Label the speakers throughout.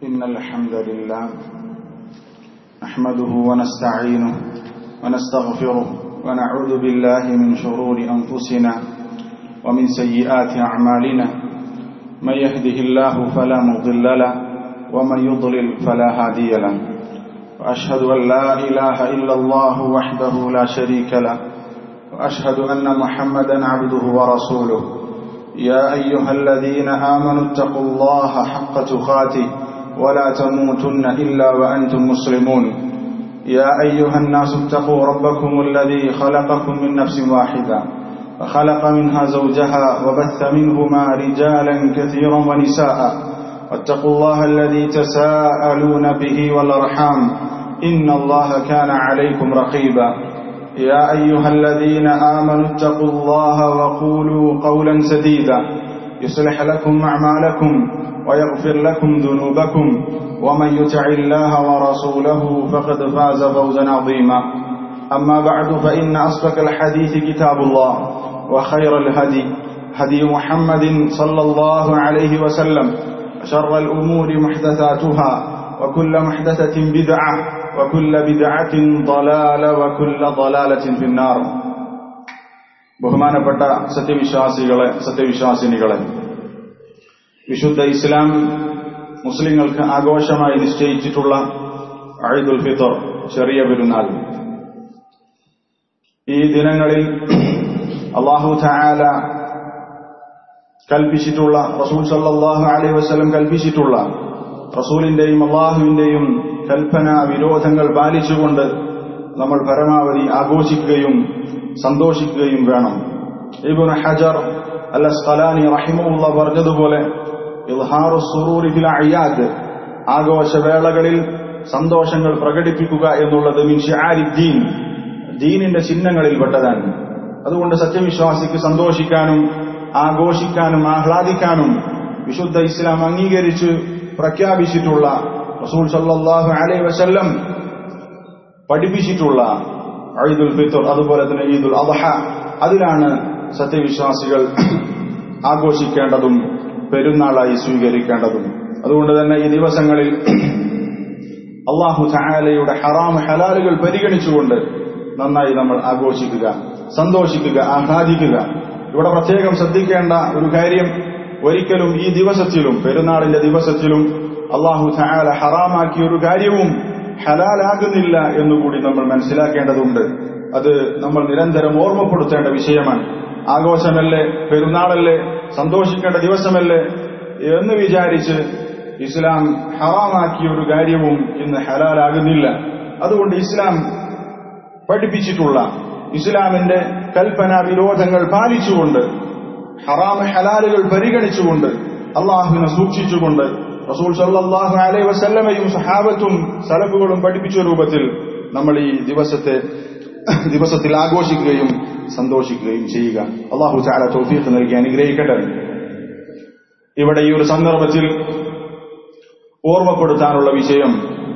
Speaker 1: إن الحمد لله نحمده ونستعينه ونستغفره ونعوذ بالله من شرور أنفسنا ومن سيئات أعمالنا من يهده الله فلا مضل له ومن يضلل فلا هادي له وأشهد أن لا إله إلا الله وحده لا شريك له وأشهد أن محمدا عبده ورسوله يا أيها الذين آمنوا اتقوا الله حق تقاته ولا تموتن إلا وأنتم مسلمون يا أيها الناس اتقوا ربكم الذي خلقكم من نفس واحدة فخلق منها زوجها وبث منهما رجالا كثيرا ونساء واتقوا الله الذي تساءلون به والأرحام إن الله كان عليكم رقيبا يا أيها الذين آمنوا اتقوا الله وقولوا قولا سديدا يصلح لكم أعمالكم ويغفر لكم ذنوبكم ومن يطع الله ورسوله فقد فاز فوزا عظيما أما بعد فإن أصدق الحديث كتاب الله وخير الهدي هدي محمد صلى الله عليه وسلم وشر الأمور محدثاتها وكل محدثة بدعة وكل بدعة ضلالة وكل ضلالة في النار ബഹുമാനപ്പെട്ട സത്യവിശ്വാസികളെ സത്യവിശ്വാസിനികളെ വിശുദ്ധ ഇസ്ലാം മുസ്ലിങ്ങൾക്ക് ആഘോഷമായി നിശ്ചയിച്ചിട്ടുള്ള അഴുദുൽ ഫിത്തർ ചെറിയ പെരുന്നാൾ ഈ ദിനങ്ങളിൽ അള്ളാഹു താല കൽപ്പിച്ചിട്ടുള്ള റസൂൽ സല്ലാഹു അലൈഹി വസ്ലം കൽപ്പിച്ചിട്ടുള്ള റസൂലിന്റെയും അള്ളാഹുവിന്റെയും കൽപ്പന വിരോധങ്ങൾ പാലിച്ചുകൊണ്ട് നമ്മൾ പരമാവധി ആഘോഷിക്കുകയും സന്തോഷിക്കുകയും വേണം ഇബുൻ ഹജർ അൽ സ്കലാനി റഹിമുള്ള പറഞ്ഞതുപോലെ ഇൽഹാറു സുറൂരിഫിൽ അയ്യാദ് ആഘോഷവേളകളിൽ സന്തോഷങ്ങൾ പ്രകടിപ്പിക്കുക എന്നുള്ളത് മിൻഷിആരിദ്ദീൻ ദീനിന്റെ ചിഹ്നങ്ങളിൽ പെട്ടതാണ് അതുകൊണ്ട് സത്യവിശ്വാസിക്ക് സന്തോഷിക്കാനും ആഘോഷിക്കാനും ആഹ്ലാദിക്കാനും വിശുദ്ധ ഇസ്ലാം അംഗീകരിച്ച് പ്രഖ്യാപിച്ചിട്ടുള്ള റസൂൽ സല്ലാഹു അലൈ വസല്ലം പഠിപ്പിച്ചിട്ടുള്ള ഈദുൽ ഫിത്തർ അതുപോലെ തന്നെ ഈദുൽ അദഹ അതിലാണ് സത്യവിശ്വാസികൾ ആഘോഷിക്കേണ്ടതും പെരുന്നാളായി സ്വീകരിക്കേണ്ടതും അതുകൊണ്ട് തന്നെ ഈ ദിവസങ്ങളിൽ അള്ളാഹു ചായാലയുടെ ഹറാം ഹലാലുകൾ പരിഗണിച്ചുകൊണ്ട് നന്നായി നമ്മൾ ആഘോഷിക്കുക സന്തോഷിക്കുക ആഹ്ലാദിക്കുക ഇവിടെ പ്രത്യേകം ശ്രദ്ധിക്കേണ്ട ഒരു കാര്യം ഒരിക്കലും ഈ ദിവസത്തിലും പെരുന്നാളിന്റെ ദിവസത്തിലും അള്ളാഹു ചായാല ഹറാമാക്കിയ ഒരു കാര്യവും ഹലാലാകുന്നില്ല എന്നുകൂടി നമ്മൾ മനസ്സിലാക്കേണ്ടതുണ്ട് അത് നമ്മൾ നിരന്തരം ഓർമ്മപ്പെടുത്തേണ്ട വിഷയമാണ് ആഘോഷമല്ലേ പെരുന്നാളല്ലേ സന്തോഷിക്കേണ്ട ദിവസമല്ലേ എന്ന് വിചാരിച്ച് ഇസ്ലാം ഹറാമാക്കിയ ഒരു കാര്യവും ഇന്ന് ഹലാലാകുന്നില്ല അതുകൊണ്ട് ഇസ്ലാം പഠിപ്പിച്ചിട്ടുള്ള ഇസ്ലാമിന്റെ കൽപ്പന വിരോധങ്ങൾ പാലിച്ചുകൊണ്ട് ഹറാമ ഹലാലുകൾ പരിഗണിച്ചുകൊണ്ട് അള്ളാഹുവിനെ സൂക്ഷിച്ചുകൊണ്ട് റസൂൽ സല്ലാഹു അലൈ വസല്ലമയും സഹാബത്തും സലഫുകളും പഠിപ്പിച്ച രൂപത്തിൽ നമ്മൾ ഈ ദിവസത്തെ ദിവസത്തിൽ ആഘോഷിക്കുകയും സന്തോഷിക്കുകയും ചെയ്യുക അള്ളാഹു ചാല തൗഫീഖ് നൽകി അനുഗ്രഹിക്കട്ടെ ഇവിടെ ഈ ഒരു സന്ദർഭത്തിൽ ഓർമ്മപ്പെടുത്താനുള്ള വിഷയം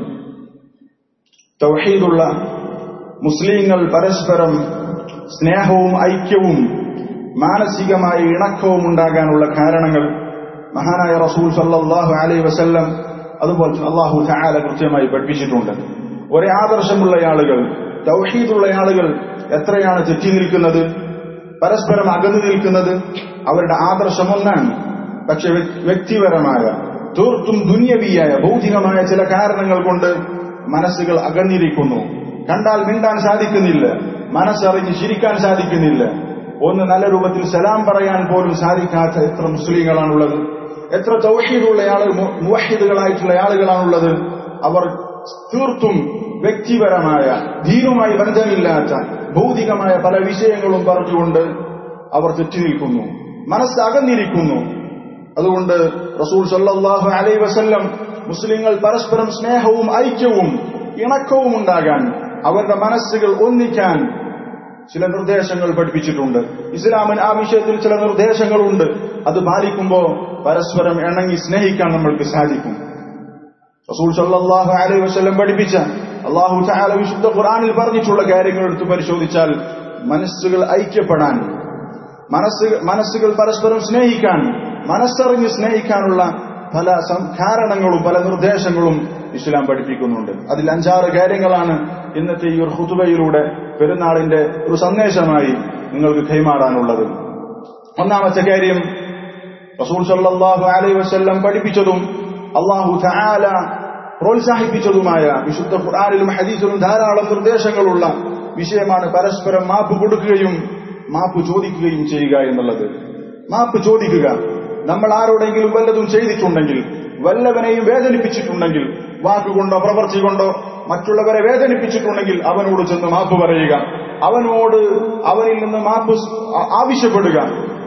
Speaker 1: തൗഹീദുള്ള മുസ്ലിങ്ങൾ പരസ്പരം സ്നേഹവും ഐക്യവും മാനസികമായ ഇണക്കവും ഉണ്ടാകാനുള്ള കാരണങ്ങൾ മഹാനായ റസൂൽ സല്ലാഹു അലൈ വസല്ലം അതുപോലെ അള്ളാഹു ചായാല കൃത്യമായി പഠിപ്പിച്ചിട്ടുണ്ട് ഒരേ ആദർശമുള്ള ആളുകൾ തൗഹീദുള്ള ആളുകൾ എത്രയാണ് തെറ്റി നിൽക്കുന്നത് പരസ്പരം അകന്നു നിൽക്കുന്നത് അവരുടെ ആദർശം ഒന്നാണ് പക്ഷെ വ്യക്തിപരമായ തീർത്തും ദുന്യവിയായ ഭൗതികമായ ചില കാരണങ്ങൾ കൊണ്ട് മനസ്സുകൾ അകന്നിരിക്കുന്നു കണ്ടാൽ മിണ്ടാൻ സാധിക്കുന്നില്ല മനസ്സറിഞ്ഞ് ചിരിക്കാൻ സാധിക്കുന്നില്ല ഒന്ന് നല്ല രൂപത്തിൽ സലാം പറയാൻ പോലും സാധിക്കാത്ത എത്ര മുസ്ലിങ്ങളാണുള്ളത് എത്ര തൗഹീദുള്ള ആളുകൾ മുവഹിദുകളായിട്ടുള്ള ആളുകളാണുള്ളത് അവർ തീർത്തും വ്യക്തിപരമായ ധീരുമായി ബന്ധമില്ലാത്ത ഭൗതികമായ പല വിഷയങ്ങളും പറഞ്ഞുകൊണ്ട് അവർ തെറ്റി നിൽക്കുന്നു മനസ്സ് അകന്നിരിക്കുന്നു അതുകൊണ്ട് റസൂൽ സല്ലാഹു അലൈ വസല്ലം മുസ്ലിങ്ങൾ പരസ്പരം സ്നേഹവും ഐക്യവും ഇണക്കവും ഉണ്ടാകാൻ അവരുടെ മനസ്സുകൾ ഒന്നിക്കാൻ ചില നിർദ്ദേശങ്ങൾ പഠിപ്പിച്ചിട്ടുണ്ട് ഇസ്ലാമിന് ആ വിഷയത്തിൽ ചില നിർദ്ദേശങ്ങളുണ്ട് അത് പാലിക്കുമ്പോൾ പരസ്പരം ഇണങ്ങി സ്നേഹിക്കാൻ നമ്മൾക്ക് സാധിക്കും റസൂൽ സല്ലാഹു അലൈഹി വസ്ലം പഠിപ്പിച്ച അള്ളാഹു ചാല വിശുദ്ധ ഖുറാനിൽ പറഞ്ഞിട്ടുള്ള കാര്യങ്ങൾ എടുത്ത് പരിശോധിച്ചാൽ മനസ്സുകൾ ഐക്യപ്പെടാൻ മനസ്സ് മനസ്സുകൾ പരസ്പരം സ്നേഹിക്കാൻ മനസ്സറിഞ്ഞ് സ്നേഹിക്കാനുള്ള പല സം- കാരണങ്ങളും പല നിർദ്ദേശങ്ങളും ഇസ്ലാം പഠിപ്പിക്കുന്നുണ്ട് അതിൽ അഞ്ചാറ് കാര്യങ്ങളാണ് ഇന്നത്തെ ഈ ഒരു ഹുതുബയിലൂടെ പെരുന്നാളിന്റെ ഒരു സന്ദേശമായി നിങ്ങൾക്ക് കൈമാറാനുള്ളത് ഒന്നാമത്തെ കാര്യം റസൂൽ സല്ലല്ലാഹു അലൈഹി വസല്ലം പഠിപ്പിച്ചതും അള്ളാഹു തആല പ്രോത്സാഹിപ്പിച്ചതുമായ വിശുദ്ധ ഖുർആനിലും ഹദീസിലും ധാരാളം നിർദ്ദേശങ്ങളുള്ള വിഷയമാണ് പരസ്പരം മാപ്പ് കൊടുക്കുകയും മാപ്പ് ചോദിക്കുകയും ചെയ്യുക എന്നുള്ളത് മാപ്പ് ചോദിക്കുക നമ്മൾ ആരോടെങ്കിലും വല്ലതും ചെയ്തിട്ടുണ്ടെങ്കിൽ വല്ലവനെയും വേദനിപ്പിച്ചിട്ടുണ്ടെങ്കിൽ വാക്കുകൊണ്ടോ പ്രവർത്തി കൊണ്ടോ മറ്റുള്ളവരെ വേദനിപ്പിച്ചിട്ടുണ്ടെങ്കിൽ അവനോട് ചെന്ന് മാപ്പ് പറയുക അവനോട് അവനിൽ നിന്ന് മാപ്പ് സ്- ആ- ആവശ്യപ്പെടുക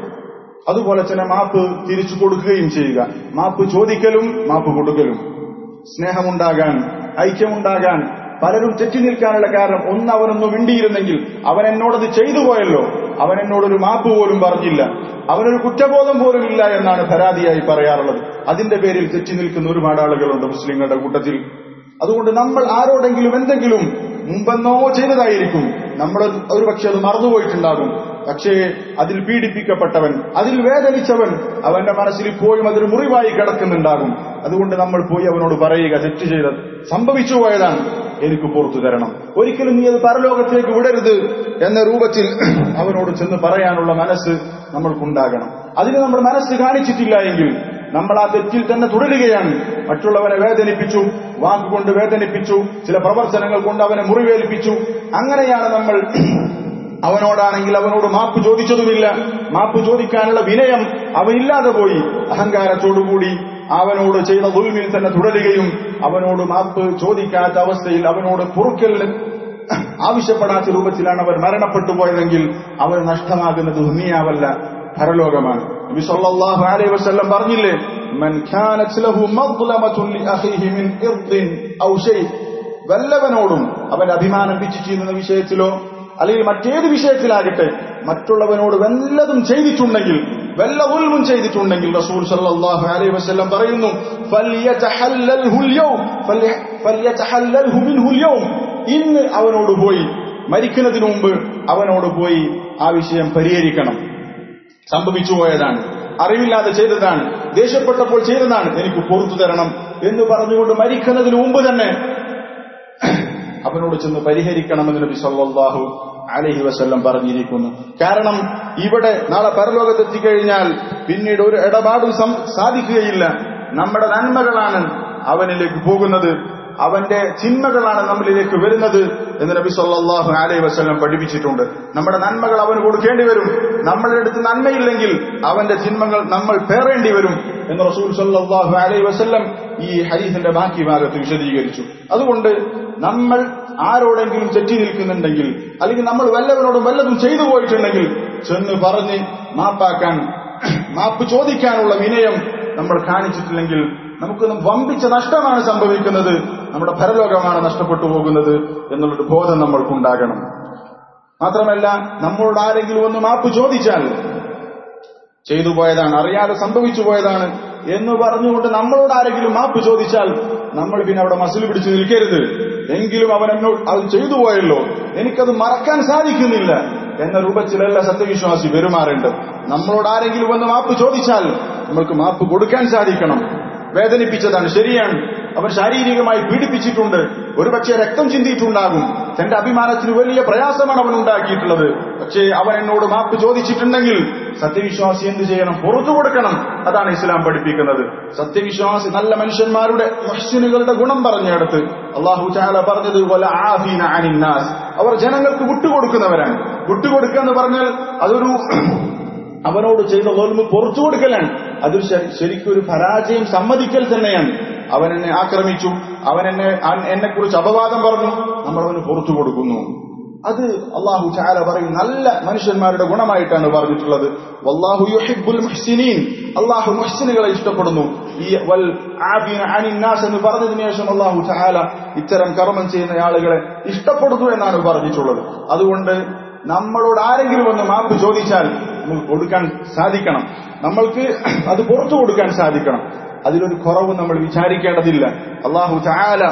Speaker 1: അതുപോലെ തന്നെ മാപ്പ് തിരിച്ചു കൊടുക്കുകയും ചെയ്യുക മാപ്പ് ചോദിക്കലും മാപ്പ് കൊടുക്കലും സ്നേഹമുണ്ടാകാൻ ഐക്യമുണ്ടാകാൻ പലരും തെറ്റി നിൽക്കാനുള്ള കാരണം ഒന്ന് അവനൊന്ന് മിണ്ടിയിരുന്നെങ്കിൽ അവൻ എന്നോടത് ചെയ്തു പോയല്ലോ അവൻ എന്നോടൊരു മാപ്പ് പോലും പറഞ്ഞില്ല അവനൊരു കുറ്റബോധം പോലും ഇല്ല എന്നാണ് പരാതിയായി പറയാറുള്ളത് അതിന്റെ പേരിൽ തെറ്റി നിൽക്കുന്ന ഒരുപാട് ആളുകളുണ്ട് മുസ്ലിങ്ങളുടെ കൂട്ടത്തിൽ അതുകൊണ്ട് നമ്മൾ ആരോടെങ്കിലും എന്തെങ്കിലും മുമ്പെന്നോ ചെയ്തതായിരിക്കും നമ്മൾ ഒരു പക്ഷെ അത് മറന്നുപോയിട്ടുണ്ടാകും പക്ഷേ അതിൽ പീഡിപ്പിക്കപ്പെട്ടവൻ അതിൽ വേദനിച്ചവൻ അവന്റെ മനസ്സിൽ ഇപ്പോഴും അതൊരു മുറിവായി കിടക്കുന്നുണ്ടാകും അതുകൊണ്ട് നമ്മൾ പോയി അവനോട് പറയുക തെറ്റ് ചെയ്തത് സംഭവിച്ചു പോയതാണ് എനിക്ക് പുറത്തു തരണം ഒരിക്കലും നീ അത് പരലോകത്തേക്ക് വിടരുത് എന്ന രൂപത്തിൽ അവനോട് ചെന്ന് പറയാനുള്ള മനസ്സ് നമ്മൾക്കുണ്ടാകണം അതിന് നമ്മൾ മനസ്സ് കാണിച്ചിട്ടില്ല എങ്കിൽ നമ്മൾ ആ തെറ്റിൽ തന്നെ തുടരുകയാണ് മറ്റുള്ളവനെ വേദനിപ്പിച്ചു വാക്കുകൊണ്ട് വേദനിപ്പിച്ചു ചില പ്രവർത്തനങ്ങൾ കൊണ്ട് അവനെ മുറിവേൽപ്പിച്ചു അങ്ങനെയാണ് നമ്മൾ അവനോടാണെങ്കിൽ അവനോട് മാപ്പ് ചോദിച്ചതുമില്ല മാപ്പ് ചോദിക്കാനുള്ള വിനയം അവനില്ലാതെ പോയി അഹങ്കാരത്തോടുകൂടി അവനോട് ചെയ്ത ദുൽമിൽ തന്നെ തുടരുകയും അവനോട് മാപ്പ് ചോദിക്കാത്ത അവസ്ഥയിൽ അവനോട് പൊറുക്കലിന് ആവശ്യപ്പെടാത്ത രൂപത്തിലാണ് അവർ മരണപ്പെട്ടു പോയതെങ്കിൽ അവർ നഷ്ടമാകുന്നത് ദുനിയാവല്ല പരലോകമാണ് നബി സല്ലല്ലാഹു അലൈഹി വസല്ലം പറഞ്ഞില്ലേ മൻ കാനത് ലഹു മദ്ലമത്തുൻ ലിഅഖീഹി മിൻ ഇർദിൻ ഔ ഷൈ വല്ലവനോടും അവന്റെ അഭിമാനം പിച്ചു ചെയ്യുന്ന വിഷയത്തിലോ അല്ലെങ്കിൽ മറ്റേത് വിഷയത്തിലാകട്ടെ മറ്റുള്ളവനോട് വല്ലതും ചെയ്തിട്ടുണ്ടെങ്കിൽ വല്ല ഉൽമും ചെയ്തിട്ടുണ്ടെങ്കിൽ റസൂൽ സല്ലല്ലാഹു അലൈഹി വസല്ലം പറയുന്നു ഫല്യതഹല്ലൽഹുൽ യൗം ഫല്യതഹല്ലൽഹു മിൻഹുൽ യൗം ഇന്ന് അവനോട് പോയി മരിക്കുന്നതിന് മുമ്പ് അവനോട് പോയി ആ വിഷയം പരിഹരിക്കണം സംഭവിച്ചു പോയതാണ് അറിവില്ലാതെ ചെയ്തതാണ് ദേഷ്യപ്പെട്ടപ്പോൾ ചെയ്തതാണ് എനിക്ക് പുറത്തു തരണം എന്ന് പറഞ്ഞുകൊണ്ട് മരിക്കുന്നതിന് മുമ്പ് തന്നെ അവനോട് ചെന്ന് പരിഹരിക്കണമെന്ന് നബി സല്ലല്ലാഹു അലൈഹി വസല്ലം പറഞ്ഞിരിക്കുന്നു കാരണം ഇവിടെ നാളെ പരലോകത്തെത്തിക്കഴിഞ്ഞാൽ പിന്നീട് ഒരു ഇടപാടും സം- സാധിക്കുകയില്ല നമ്മുടെ നന്മകളാണ് അവനിലേക്ക് പോകുന്നത് അവന്റെ ചിന്മകളാണ് നമ്മളിലേക്ക് വരുന്നത് എന്ന് നബി സല്ലല്ലാഹു അലൈഹി വസല്ലം പഠിപ്പിച്ചിട്ടുണ്ട് നമ്മുടെ നന്മകൾ അവന് കൊടുക്കേണ്ടി വരും നമ്മളുടെ അടുത്ത് നന്മയില്ലെങ്കിൽ അവന്റെ ചിന്മകൾ നമ്മൾ പേറേണ്ടി വരും എന്ന് റസൂൽ സല്ലല്ലാഹു അലൈഹി വസല്ലം ഈ ഹദീസിന്റെ ബാക്കി ഭാഗത്ത് വിശദീകരിച്ചു അതുകൊണ്ട് നമ്മൾ ആരോടെങ്കിലും തെറ്റി നിൽക്കുന്നുണ്ടെങ്കിൽ അല്ലെങ്കിൽ നമ്മൾ വല്ലവനോടും വല്ലതും ചെയ്തു പോയിട്ടുണ്ടെങ്കിൽ ചെന്ന് പറഞ്ഞ് മാപ്പാക്കാൻ മാപ്പ് ചോദിക്കാനുള്ള വിനയം നമ്മൾ കാണിച്ചിട്ടില്ലെങ്കിൽ നമുക്ക് വമ്പിച്ച നഷ്ടമാണ് സംഭവിക്കുന്നത് നമ്മുടെ പരലോകമാണ് നഷ്ടപ്പെട്ടു പോകുന്നത് എന്നുള്ളൊരു ബോധം നമ്മൾക്കുണ്ടാകണം മാത്രമല്ല നമ്മളോട് ആരെങ്കിലും ഒന്ന് മാപ്പ് ചോദിച്ചാൽ ചെയ്തു പോയതാണ് അറിയാതെ സംഭവിച്ചു പോയതാണ് എന്ന് പറഞ്ഞുകൊണ്ട് നമ്മളോട് ആരെങ്കിലും മാപ്പ് ചോദിച്ചാൽ നമ്മൾ പിന്നെ അവിടെ മസിൽ പിടിച്ചു നിൽക്കരുത് എങ്കിലും അവൻ എന്നോട് അത് ചെയ്തു പോയല്ലോ എനിക്കത് മറക്കാൻ സാധിക്കുന്നില്ല എന്ന രൂപത്തിലല്ല സത്യവിശ്വാസി പെരുമാറേണ്ടത് നമ്മളോട് ആരെങ്കിലും വന്ന് മാപ്പ് ചോദിച്ചാൽ നമ്മൾക്ക് മാപ്പ് കൊടുക്കാൻ സാധിക്കണം വേദനിപ്പിച്ചതാണ് ശരിയാണ് അവൻ ശാരീരികമായി പീഡിപ്പിച്ചിട്ടുണ്ട് ഒരുപക്ഷെ രക്തം ചിന്തിയിട്ടുണ്ടാകും തന്റെ അഭിമാനത്തിന് വലിയ പ്രയാസമാണ് അവൻ ഉണ്ടാക്കിയിട്ടുള്ളത് പക്ഷേ അവൻ എന്നോട് മാപ്പ് ചോദിച്ചിട്ടുണ്ടെങ്കിൽ സത്യവിശ്വാസി എന്ത് ചെയ്യണം പുറത്തു കൊടുക്കണം അതാണ് ഇസ്ലാം പഠിപ്പിക്കുന്നത് സത്യവിശ്വാസി നല്ല മനുഷ്യന്മാരുടെ മുഹ്സിനുകളുടെ ഗുണം പറഞ്ഞെടുത്ത് അള്ളാഹു ചാല പറഞ്ഞത് പോലെ ആഫീന അനിന്നാസ് അവർ ജനങ്ങൾക്ക് വിട്ടുകൊടുക്കുന്നവരാണ് വിട്ടുകൊടുക്കുക എന്ന് പറഞ്ഞാൽ അതൊരു അവനോട് ചെയ്ത തോൽമ് പുറത്തു കൊടുക്കലാണ് അതൊരു ശരിക്കും ഒരു പരാജയം സമ്മതിക്കൽ തന്നെയാണ് അവൻ എന്നെ ആക്രമിച്ചു അവൻ എന്നെ എന്നെ കുറിച്ച് അപവാദം പറഞ്ഞു നമ്മൾ അവന് പുറത്തു കൊടുക്കുന്നു അത് അള്ളാഹു ചാല പറയും നല്ല മനുഷ്യന്മാരുടെ ഗുണമായിട്ടാണ് പറഞ്ഞിട്ടുള്ളത് വല്ലാഹു യുഹിബ്ബുൽ മുഹ്സിനീൻ അള്ളാഹു മുഹ്സിനുകളെ ഇഷ്ടപ്പെടുന്നു ഈ വൽ ആഫീന അനിന്നാസ് എന്ന് പറഞ്ഞതിനു ശേഷം അള്ളാഹു ചാല ഇത്തരം കർമ്മം ചെയ്യുന്ന ആളുകളെ ഇഷ്ടപ്പെടുന്നു എന്നാണ് പറഞ്ഞിട്ടുള്ളത് അതുകൊണ്ട് നമ്മളോട് ആരെങ്കിലും ഒന്ന് മാപ്പ് ചോദിച്ചാൽ നമുക്ക് കൊടുക്കാൻ സാധിക്കണം നമ്മൾക്ക് അത് പുറത്തു കൊടുക്കാൻ സാധിക്കണം അതിലൊരു കുറവ് നമ്മൾ വിചാരിക്കേണ്ടതില്ല അള്ളാഹു ചാല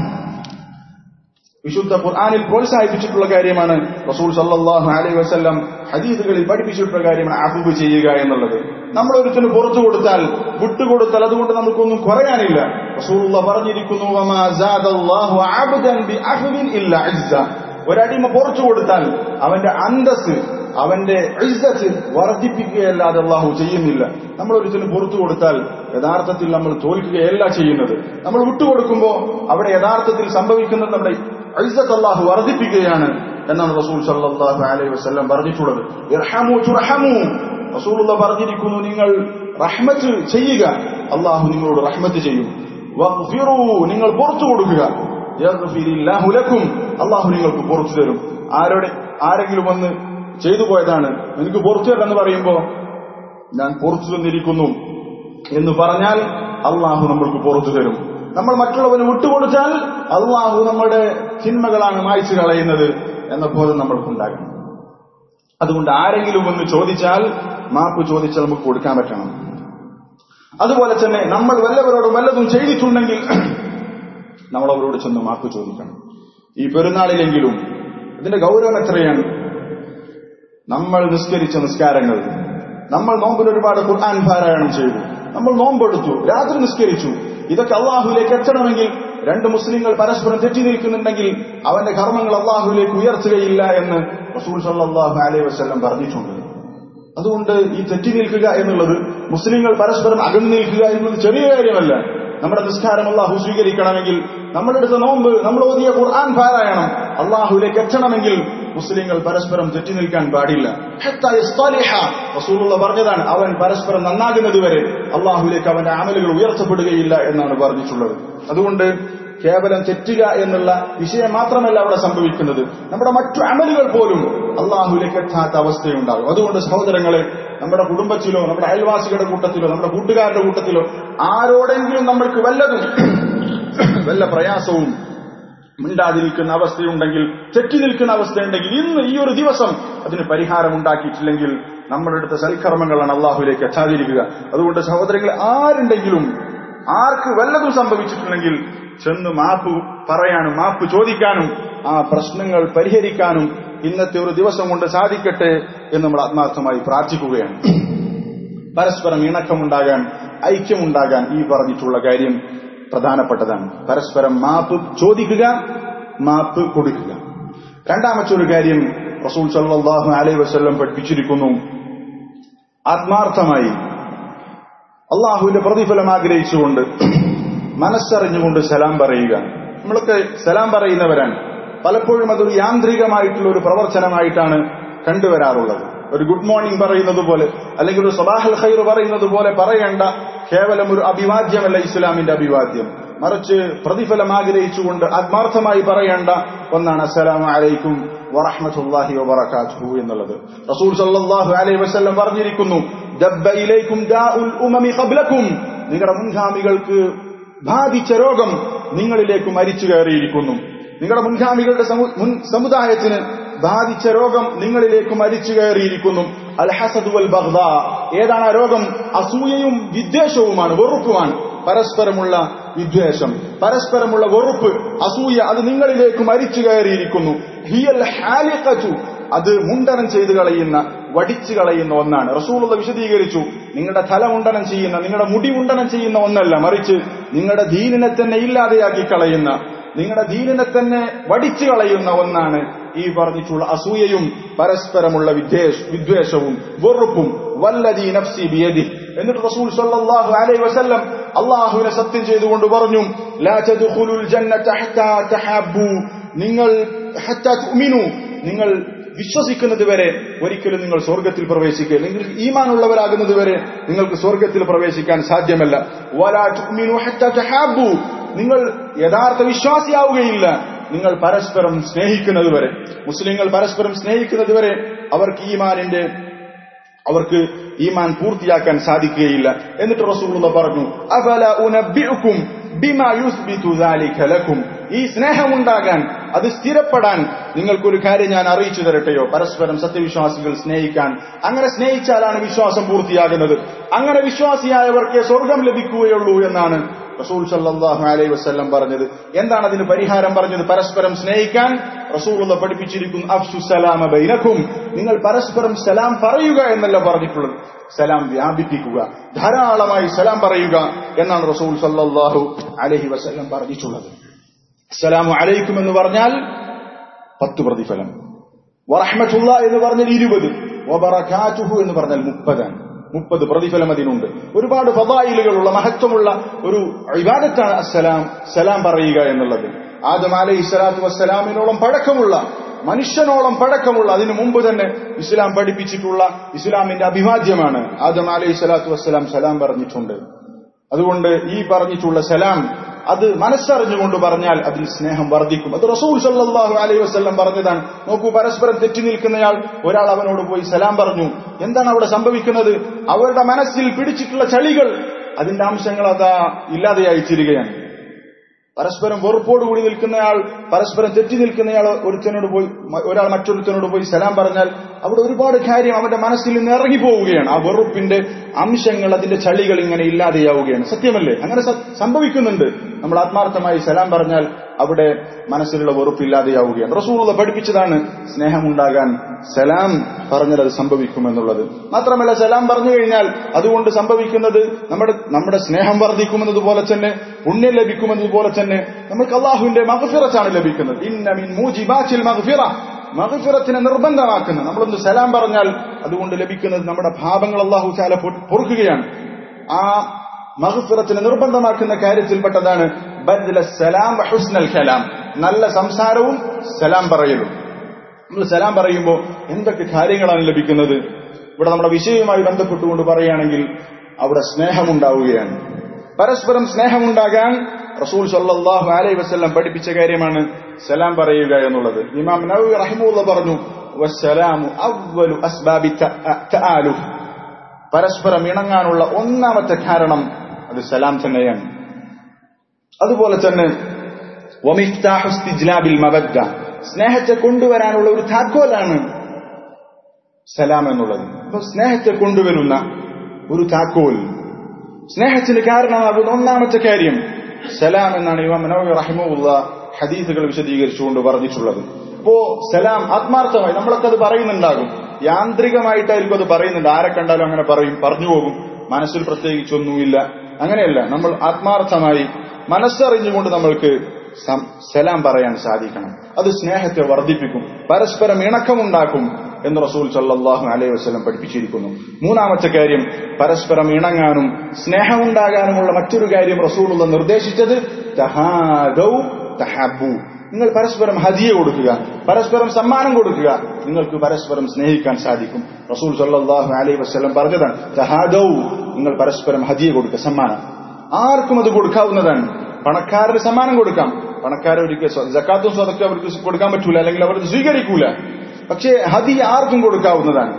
Speaker 1: വിശുദ്ധ ഖുർആാനിൽ പ്രോത്സാഹിപ്പിച്ചിട്ടുള്ള കാര്യമാണ് റസൂൽ സല്ലാഹു അലൈഹി വസ്ല്ലം ഹദീസുകളിൽ പഠിപ്പിച്ചിട്ടുള്ള കാര്യമാണ് അഫുബ് ചെയ്യുക എന്നുള്ളത് നമ്മൾ ഒരുത്തിന് പുറത്തു കൊടുത്താൽ വിട്ടുകൊടുത്താൽ അതുകൊണ്ട് നമുക്കൊന്നും കുറയാനില്ല റസൂലുള്ള പറഞ്ഞിരിക്കുന്നു വമാ സാദല്ലാഹു അബ്ദൻ ബിഅഫ്വിൻ ഇല്ലാ ഇസ്സ ഒരടിമ പുറത്തു കൊടുത്താൽ അവന്റെ അന്തസ് അവന്റെ ഇസ്സത്ത് വർദ്ധിപ്പിക്കുകയല്ലാതെ അള്ളാഹു ചെയ്യുന്നില്ല നമ്മൾ ഒരുത്തിന് പുറത്തു കൊടുത്താൽ യഥാർത്ഥത്തിൽ നമ്മൾ തോൽക്കുകയല്ല ചെയ്യുന്നത് നമ്മൾ വിട്ടുകൊടുക്കുമ്പോൾ അവിടെ യഥാർത്ഥത്തിൽ സംഭവിക്കുന്നത് നമ്മുടെ ഇസ്സത്ത് അള്ളാഹു വർദ്ധിപ്പിക്കുകയാണ് എന്നാണ് റസൂൽ സല്ലല്ലാഹു അലൈഹി വസല്ലം പറഞ്ഞിട്ടുള്ളത് ഇർഹമു തുർഹമു റസൂലുള്ള പറഞ്ഞിരിക്കുന്നു നിങ്ങൾ റഹ്മത്ത് ചെയ്യുക അള്ളാഹു നിങ്ങളോട് റഹ്മത്ത് ചെയ്യും വഗ്ഫിറു നിങ്ങൾ പുറത്തു കൊടുക്കുക യഗ്ഫിരില്ലാഹു ലക്കും അള്ളാഹു നിങ്ങൾക്ക് പുറത്തു തരും ആരോടെ ആരെങ്കിലും വന്ന് ചെയ്തു പോയതാണ് എനിക്ക് പുറത്തു തരാന്ന് പറയുമ്പോ ഞാൻ പുറത്തു തന്നിരിക്കുന്നു എന്ന് പറഞ്ഞാൽ അള്ളാഹു നമ്മൾക്ക് പുറത്തു തരും നമ്മൾ മറ്റുള്ളവന് വിട്ടുകൊടുത്താൽ അള്ളാഹു നമ്മുടെ ചിന്മകളാണ് മായ്ച്ചു കളയുന്നത് എന്ന ബോധം നമ്മൾക്കുണ്ടാകണം അതുകൊണ്ട് ആരെങ്കിലും ഒന്ന് ചോദിച്ചാൽ മാപ്പ് ചോദിച്ചാൽ നമുക്ക് കൊടുക്കാൻ പറ്റണം അതുപോലെ തന്നെ നമ്മൾ വല്ലവരോടും വല്ലതും ചെയ്തിട്ടുണ്ടെങ്കിൽ നമ്മൾ അവരോട് ചെന്ന് മാപ്പ് ചോദിക്കണം ഈ പെരുന്നാളിലെങ്കിലും ഇതിന്റെ ഗൗരവം എത്രയാണ് നമ്മൾ നിസ്കരിച്ച നിസ്കാരങ്ങൾ നമ്മൾ നോമ്പിൽ ഒരുപാട് ഖുർആൻ പാരായണം ചെയ്തു നമ്മൾ നോമ്പെടുത്തു രാത്രി നിസ്കരിച്ചു ഇതൊക്കെ അള്ളാഹുലേക്ക് എത്തണമെങ്കിൽ രണ്ട് മുസ്ലിങ്ങൾ പരസ്പരം തെറ്റി നിൽക്കുന്നുണ്ടെങ്കിൽ അവന്റെ കർമ്മങ്ങൾ അള്ളാഹുലേക്ക് ഉയർത്തുകയില്ല എന്ന് റസൂൽ സല്ലാഹു അലൈഹി വസ്ല്ലം പറഞ്ഞിട്ടുണ്ട് അതുകൊണ്ട് ഈ തെറ്റി നിൽക്കുക എന്നുള്ളത് മുസ്ലിങ്ങൾ പരസ്പരം അകന്നു നിൽക്കുക എന്നുള്ളത് ചെറിയ കാര്യമല്ല നമ്മുടെ നിസ്കാരം അള്ളാഹു സ്വീകരിക്കണമെങ്കിൽ നമ്മുടെ അടുത്ത നോമ്പ് നമ്മൾ ഓതിയ ഖുർആൻ പാരായണം അള്ളാഹുലേക്ക് എത്തണമെങ്കിൽ മുസ്ലിങ്ങൾ പരസ്പരം തെറ്റി നിൽക്കാൻ പാടില്ല റസൂലുള്ള പറഞ്ഞതാണ് അവൻ പരസ്പരം നന്നാകുന്നത് വരെ അള്ളാഹുലേക്ക് അവന്റെ അമലുകൾ ഉയർത്തപ്പെടുകയില്ല എന്നാണ് പറഞ്ഞിട്ടുള്ളത് അതുകൊണ്ട് കേവലം തെറ്റുക എന്നുള്ള വിഷയം മാത്രമല്ല അവിടെ സംഭവിക്കുന്നത് നമ്മുടെ മറ്റു അമലുകൾ പോലും അള്ളാഹുലേക്ക് എത്താത്ത അവസ്ഥയുണ്ടാകും അതുകൊണ്ട് സഹോദരങ്ങളെ നമ്മുടെ കുടുംബത്തിലോ നമ്മുടെ അയൽവാസികളുടെ കൂട്ടത്തിലോ നമ്മുടെ കൂട്ടുകാരുടെ കൂട്ടത്തിലോ ആരോടെങ്കിലും നമ്മൾക്ക് വല്ലതും വല്ല പ്രയാസവും മിണ്ടാതിരിക്കുന്ന അവസ്ഥയുണ്ടെങ്കിൽ തെറ്റി നിൽക്കുന്ന അവസ്ഥയുണ്ടെങ്കിൽ ഇന്ന് ഈ ഒരു ദിവസം അതിന് പരിഹാരം ഉണ്ടാക്കിയിട്ടില്ലെങ്കിൽ നമ്മുടെ അടുത്ത സൽക്കർമ്മങ്ങളാണ് അള്ളാഹുലേക്ക് എത്താതിരിക്കുക അതുകൊണ്ട് സഹോദരങ്ങൾ ആരുണ്ടെങ്കിലും ആർക്ക് വല്ലതും സംഭവിച്ചിട്ടുണ്ടെങ്കിൽ ചെന്ന് മാപ്പ് പറയാനും മാപ്പ് ചോദിക്കാനും ആ പ്രശ്നങ്ങൾ പരിഹരിക്കാനും ഇന്നത്തെ ഒരു ദിവസം കൊണ്ട് സാധിക്കട്ടെ എന്ന് നമ്മൾ ആത്മാർത്ഥമായി പ്രാർത്ഥിക്കുകയാണ് പരസ്പരം ഇണക്കമുണ്ടാകാൻ ഐക്യമുണ്ടാകാൻ ഈ പറഞ്ഞിട്ടുള്ള കാര്യം പ്രധാനപ്പെട്ടതാണ് പരസ്പരം മാപ്പ് ചോദിക്കുക മാപ്പ് കൊടുക്കുക രണ്ടാമത്തെ ഒരു കാര്യം റസൂൽ സല്ലാഹു അലൈ വസ്ല്ലം പഠിപ്പിച്ചിരിക്കുന്നു ആത്മാർത്ഥമായി അള്ളാഹുവിന്റെ പ്രതിഫലം ആഗ്രഹിച്ചുകൊണ്ട് മനസ്സറിഞ്ഞുകൊണ്ട് സലാം പറയുക നമ്മളൊക്കെ സലാം പറയുന്നവരാണ് പലപ്പോഴും അതൊരു യാന്ത്രികമായിട്ടുള്ള ഒരു പ്രവർത്തനമായിട്ടാണ് കണ്ടുവരാറുള്ളത് ഒരു ഗുഡ് മോർണിംഗ് പറയുന്നത് പോലെ അല്ലെങ്കിൽ ഒരു സബാഹൽ ഖൈർ പറയുന്നത് പോലെ പറയേണ്ട കേവലം ഒരു അഭിവാദ്യമല്ല ഇസ്ലാമിന്റെ അഭിവാദ്യം മറിച്ച് പ്രതിഫലം ആഗ്രഹിച്ചുകൊണ്ട് ആത്മാർത്ഥമായി പറയേണ്ട ഒന്നാണ് അസ്സലാമു അലൈക്കും വറഹ്മത്തുള്ളാഹി വബറകാതുഹു എന്നുള്ളത് റസൂൽ സല്ലല്ലാഹു അലൈഹി വസല്ലം പറഞ്ഞിരിക്കുന്നു ദബ്ബ ഇലൈക്കും ദാഉൽ ഉമമി ഖബ്ലക്കും നിങ്ങളുടെ മുൻഗാമികൾക്ക് ബാധിച്ച രോഗം നിങ്ങളിലേക്ക് മരിച്ചു കയറിയിരിക്കുന്നു നിങ്ങളുടെ മുൻഗാമികളുടെ മുൻ സമുദായത്തിന് ബാധിച്ച രോഗം നിങ്ങളിലേക്ക് മരിച്ചു കയറിയിരിക്കുന്നു അൽ ഹസദ് വൽ ബഗ്ദ ഏതാണ് ആ രോഗം അസൂയയും വിദ്വേഷവുമാണ് വെറുപ്പുമാണ് പരസ്പരമുള്ള വിദ്വേഷം പരസ്പരമുള്ള വെറുപ്പ് അസൂയ അത് നിങ്ങളിലേക്ക് മരിച്ചു കയറിയിരിക്കുന്നു ഹിയൽ ഹാലിഖു അത് മുണ്ടനം ചെയ്തു കളയുന്ന വടിച്ചു കളയുന്ന ഒന്നാണ് റസൂലുള്ള വിശദീകരിച്ചു നിങ്ങളുടെ തല മുണ്ടനം ചെയ്യുന്ന നിങ്ങളുടെ മുടി മുണ്ടനം ചെയ്യുന്ന ഒന്നല്ല മറിച്ച് നിങ്ങളുടെ ദീനിനെ തന്നെ ഇല്ലാതെയാക്കി കളയുന്ന നിങ്ങളുടെ ദീനിനെ തന്നെ വടിച്ചു കളയുന്ന ഒന്നാണ് ഈ പറഞ്ഞിട്ടുള്ള അസൂയയും പരസ്പരമുള്ള വിദ്വേഷ വിദ്വേഷവും വെറുപ്പും വല്ലദീ നഫ്സി ബിയദി എന്നിട്ട് റസൂൽ സല്ലല്ലാഹു അലൈഹി വസല്ലം അള്ളാഹുവിനെ സത്യം ചെയ്തുകൊണ്ട് പറഞ്ഞു ലാ തദ്ഖുലുൽ ജന്നത ഹത്താ തഹബ്ബു നിങ്ങൾ ഹത്താ തുമിനു നിങ്ങൾ വിശ്വസിക്കുന്നത് വരെ ഒരിക്കലും നിങ്ങൾ സ്വർഗത്തിൽ പ്രവേശിക്കുക നിങ്ങൾ ഈമാനുള്ളവരാകുന്നത് വരെ നിങ്ങൾക്ക് സ്വർഗത്തിൽ പ്രവേശിക്കാൻ സാധ്യമല്ല വലാ തുമിനു ഹത്താ തഹബ്ബു നിങ്ങൾ യഥാർത്ഥ വിശ്വാസിയാവുകയില്ല നിങ്ങൾ പരസ്പരം സ്നേഹിക്കുന്നത് വരെ മുസ്ലിങ്ങൾ പരസ്പരം സ്നേഹിക്കുന്നത് വരെ അവർക്ക് ഈമാനിന്റെ അവർക്ക് ഈമാൻ പൂർത്തിയാക്കാൻ സാധിക്കുകയില്ല എന്നിട്ട് റസൂലുള്ള പറഞ്ഞു അഫല ഉനബ്ബിഉക്കും ബിമാ യുസ്ബിതു ദാലിക ലക്കും ഈ സ്നേഹമുണ്ടാകാൻ അത് സ്ഥിരപ്പെടാൻ നിങ്ങൾക്കൊരു കാര്യം ഞാൻ അറിയിച്ചു തരട്ടെയോ പരസ്പരം സത്യവിശ്വാസികൾ സ്നേഹിക്കാൻ അങ്ങനെ സ്നേഹിച്ചാലാണ് വിശ്വാസം പൂർത്തിയാകുന്നത് അങ്ങനെ വിശ്വാസിയായവർക്ക് സ്വർഗം ലഭിക്കുകയുള്ളൂ എന്നാണ് റസൂൽ സല്ലല്ലാഹു അലൈഹി വസല്ലം പറഞ്ഞത് എന്താണ് അതിന് പരിഹാരം പറഞ്ഞത് പരസ്പരം സ്നേഹിക്കാൻ റസൂലുള്ള പഠിപ്പിച്ചിരിക്കുന്നു അഫ്സു സലാമ ബൈനക്കും നിങ്ങൾ പരസ്പരം സലാം പറയുക എന്നല്ല പറഞ്ഞിട്ടുള്ളത് സലാം വ്യാപിപ്പിക്കുക ധാരാളമായി സലാം പറയുക എന്നാണ് റസൂൽ സല്ലല്ലാഹു അലൈഹി വസല്ലം പറഞ്ഞിട്ടുള്ളത് സലാമു അലൈക്കും എന്ന് പറഞ്ഞാൽ പത്ത് പ്രതിഫലം വറഹ്മത്തുള്ള എന്ന് പറഞ്ഞാൽ ഇരുപത് വബറകാതുഹു എന്ന് പറഞ്ഞാൽ മുപ്പതാണ് മുപ്പത് പ്രതിഫലം അതിനുണ്ട് ഒരുപാട് ഫതായിലുകളുള്ള മഹത്വമുള്ള ഒരു ഇബാദത്താണ് അസ്സലാം സലാം പറയുക എന്നുള്ളത് ആദം അലൈഹി സ്വലാത്തു വസ്സലാമിനോളം പഴക്കമുള്ള മനുഷ്യനോളം പഴക്കമുള്ള അതിനു മുമ്പ് തന്നെ ഇസ്ലാം പഠിപ്പിച്ചിട്ടുള്ള ഇസ്ലാമിന്റെ അഭിവാദ്യമാണ് ആദം അലൈഹി സ്വലാത്തു വസ്സലാം സലാം പറഞ്ഞിട്ടുണ്ട് അതുകൊണ്ട് ഈ പറഞ്ഞിട്ടുള്ള സലാം അത് മനസ്സറിഞ്ഞുകൊണ്ട് പറഞ്ഞാൽ അതിൽ സ്നേഹം വർദ്ധിക്കും അത് റസൂൽ സല്ലല്ലാഹു അലൈഹി വസല്ലം പറഞ്ഞതാണ് നോക്കൂ പരസ്പരം തെറ്റി നിൽക്കുന്നയാൾ ഒരാൾ അവനോട് പോയി സലാം പറഞ്ഞു എന്താണ് അവിടെ സംഭവിക്കുന്നത് അവരുടെ മനസ്സിൽ പിടിച്ചിട്ടുള്ള ചളികൾ അതിന്റെ അംശങ്ങൾ അതാ ഇല്ലാതെയായി തീരുകയാണ് പരസ്പരം വെറുപ്പോടുകൂടി നിൽക്കുന്നയാൾ പരസ്പരം തെറ്റി നിൽക്കുന്നയാൾ ഒരുത്തനോട് പോയി മ- ഒരാൾ മറ്റൊരുത്തനോട് പോയി സലാം പറഞ്ഞാൽ അവിടെ ഒരുപാട് കാര്യം അവന്റെ മനസ്സിൽ നിന്ന് ഇറങ്ങിപ്പോവുകയാണ് ആ വെറുപ്പിന്റെ അംശങ്ങൾ അതിന്റെ ചളികൾ ഇങ്ങനെ ഇല്ലാതെയാവുകയാണ് സത്യമല്ലേ അങ്ങനെ സ- സംഭവിക്കുന്നുണ്ട് നമ്മൾ ആത്മാർത്ഥമായി സലാം പറഞ്ഞാൽ അവിടെ മനസ്സിലുള്ള വെറുപ്പില്ലാതെയാവുകയാണ് റസൂലുള്ള പഠിപ്പിച്ചതാണ് സ്നേഹമുണ്ടാകാൻ സലാം പറഞ്ഞാൽ അത് സംഭവിക്കുമെന്നുള്ളത് മാത്രമല്ല സലാം പറഞ്ഞു കഴിഞ്ഞാൽ അതുകൊണ്ട് സംഭവിക്കുന്നത് നമ്മുടെ നമ്മുടെ സ്നേഹം വർദ്ധിക്കുമെന്നതുപോലെ തന്നെ പുണ്യം ലഭിക്കുമെന്നതുപോലെ തന്നെ നമുക്ക് അള്ളാഹുവിന്റെ മഹഫിറത്താണ് ലഭിക്കുന്നത് ഇന്ന മിൻ മൂജിബാത്തിൽ മഹഫിറ മഹഫിറത്തിനെ നിർബന്ധമാക്കുന്ന നമ്മളൊന്ന് സലാം പറഞ്ഞാൽ അതുകൊണ്ട് ലഭിക്കുന്നത് നമ്മുടെ പാപങ്ങൾ അള്ളാഹു ചാല പൊറുക്കുകയാണ് ആ മഹഫിറത്തിനെ നിർബന്ധമാക്കുന്ന കാര്യത്തിൽപ്പെട്ടതാണ് ബദ്ല സലാം വ ഹുസ്നൽ കലാം നല്ല സംസാരവും സലാം പറയലും നമ്മൾ സലാം പറയുമ്പോൾ എന്തൊക്കെ കാര്യങ്ങളാണ് ലഭിക്കുന്നത് ഇവിടെ നമ്മുടെ വിഷയവുമായി ബന്ധപ്പെട്ടുകൊണ്ട് പറയുകയാണെങ്കിൽ അവിടെ സ്നേഹമുണ്ടാവുകയാണ് പരസ്പരം സ്നേഹമുണ്ടാകാൻ റസൂൽ സല്ലല്ലാഹു അലൈഹി വസല്ലം പഠിപ്പിച്ച കാര്യമാണ് സലാം പറയുക എന്നുള്ളത് ഇമാം നവവി റഹിമുള്ള പറഞ്ഞു വസ്സലാമു അവ്വലു അസ്ബാബി തആലുഫ് പരസ്പരം ഇണങ്ങാനുള്ള ഒന്നാമത്തെ കാരണം അത് സലാം തന്നെയാണ് അതുപോലെ തന്നെ വമിഫ്താഹു ഇസ്തിജ്ലാബിൽ മവദ്ദ സ്നേഹത്തെ കൊണ്ടുവരാനുള്ള ഒരു താക്കോലാണ് സലാം എന്നുള്ളത് അപ്പൊ സ്നേഹത്തെ കൊണ്ടുവരുന്ന ഒരു താക്കോൽ സ്നേഹത്തിന് കാരണമാകുന്ന ഒന്നാമത്തെ കാര്യം സലാം എന്നാണ് ഇമാം നവവി റഹിമുള്ള ഹദീസുകൾ വിശദീകരിച്ചുകൊണ്ട് പറഞ്ഞിട്ടുള്ളത് അപ്പോ സലാം ആത്മാർത്ഥമായി നമ്മളൊക്കെ അത് പറയുന്നുണ്ടാകും യാന്ത്രികമായിട്ടായിരിക്കും അത് പറയുന്നുണ്ട് ആരെ കണ്ടാലും അങ്ങനെ പറയും പറഞ്ഞു പോകും മനസ്സിൽ പ്രത്യേകിച്ചൊന്നുമില്ല അങ്ങനെയല്ല നമ്മൾ ആത്മാർത്ഥമായി മനസ്സറിഞ്ഞുകൊണ്ട് നമ്മൾക്ക് സം- സലാം പറയാൻ സാധിക്കണം അത് സ്നേഹത്തെ വർദ്ധിപ്പിക്കും പരസ്പരം ഇണക്കമുണ്ടാക്കും എന്ന് റസൂൽ സല്ലല്ലാഹു അലൈഹി വസല്ലം പഠിപ്പിച്ചിരിക്കുന്നു മൂന്നാമത്തെ കാര്യം പരസ്പരം ഇണങ്ങാനും സ്നേഹമുണ്ടാകാനുമുള്ള മറ്റൊരു കാര്യം റസൂലുള്ള നിർദ്ദേശിച്ചത് തഹാദൗ തഹബു നിങ്ങൾ പരസ്പരം ഹദിയ കൊടുക്കുക പരസ്പരം സമ്മാനം കൊടുക്കുക നിങ്ങൾക്ക് പരസ്പരം സ്നേഹിക്കാൻ സാധിക്കും റസൂൽ സല്ലല്ലാഹു അലൈഹി വസല്ലം പറഞ്ഞതാണ് തഹാദൗ നിങ്ങൾ പരസ്പരം ഹദിയ കൊടുക്കുക സമ്മാനം ആർക്കും അത് കൊടുക്കാവുന്നതാണ് പണക്കാരന് സമ്മാനം കൊടുക്കാം പണക്കാരെ ഒരിക്കൽ സ്വ- ജക്കാത്തും സ്വതക്കും അവർക്ക് കൊടുക്കാൻ പറ്റൂല അല്ലെങ്കിൽ അവർ സ്വീകരിക്കൂല പക്ഷേ ഹദിയ ആർക്കും കൊടുക്കാവുന്നതാണ്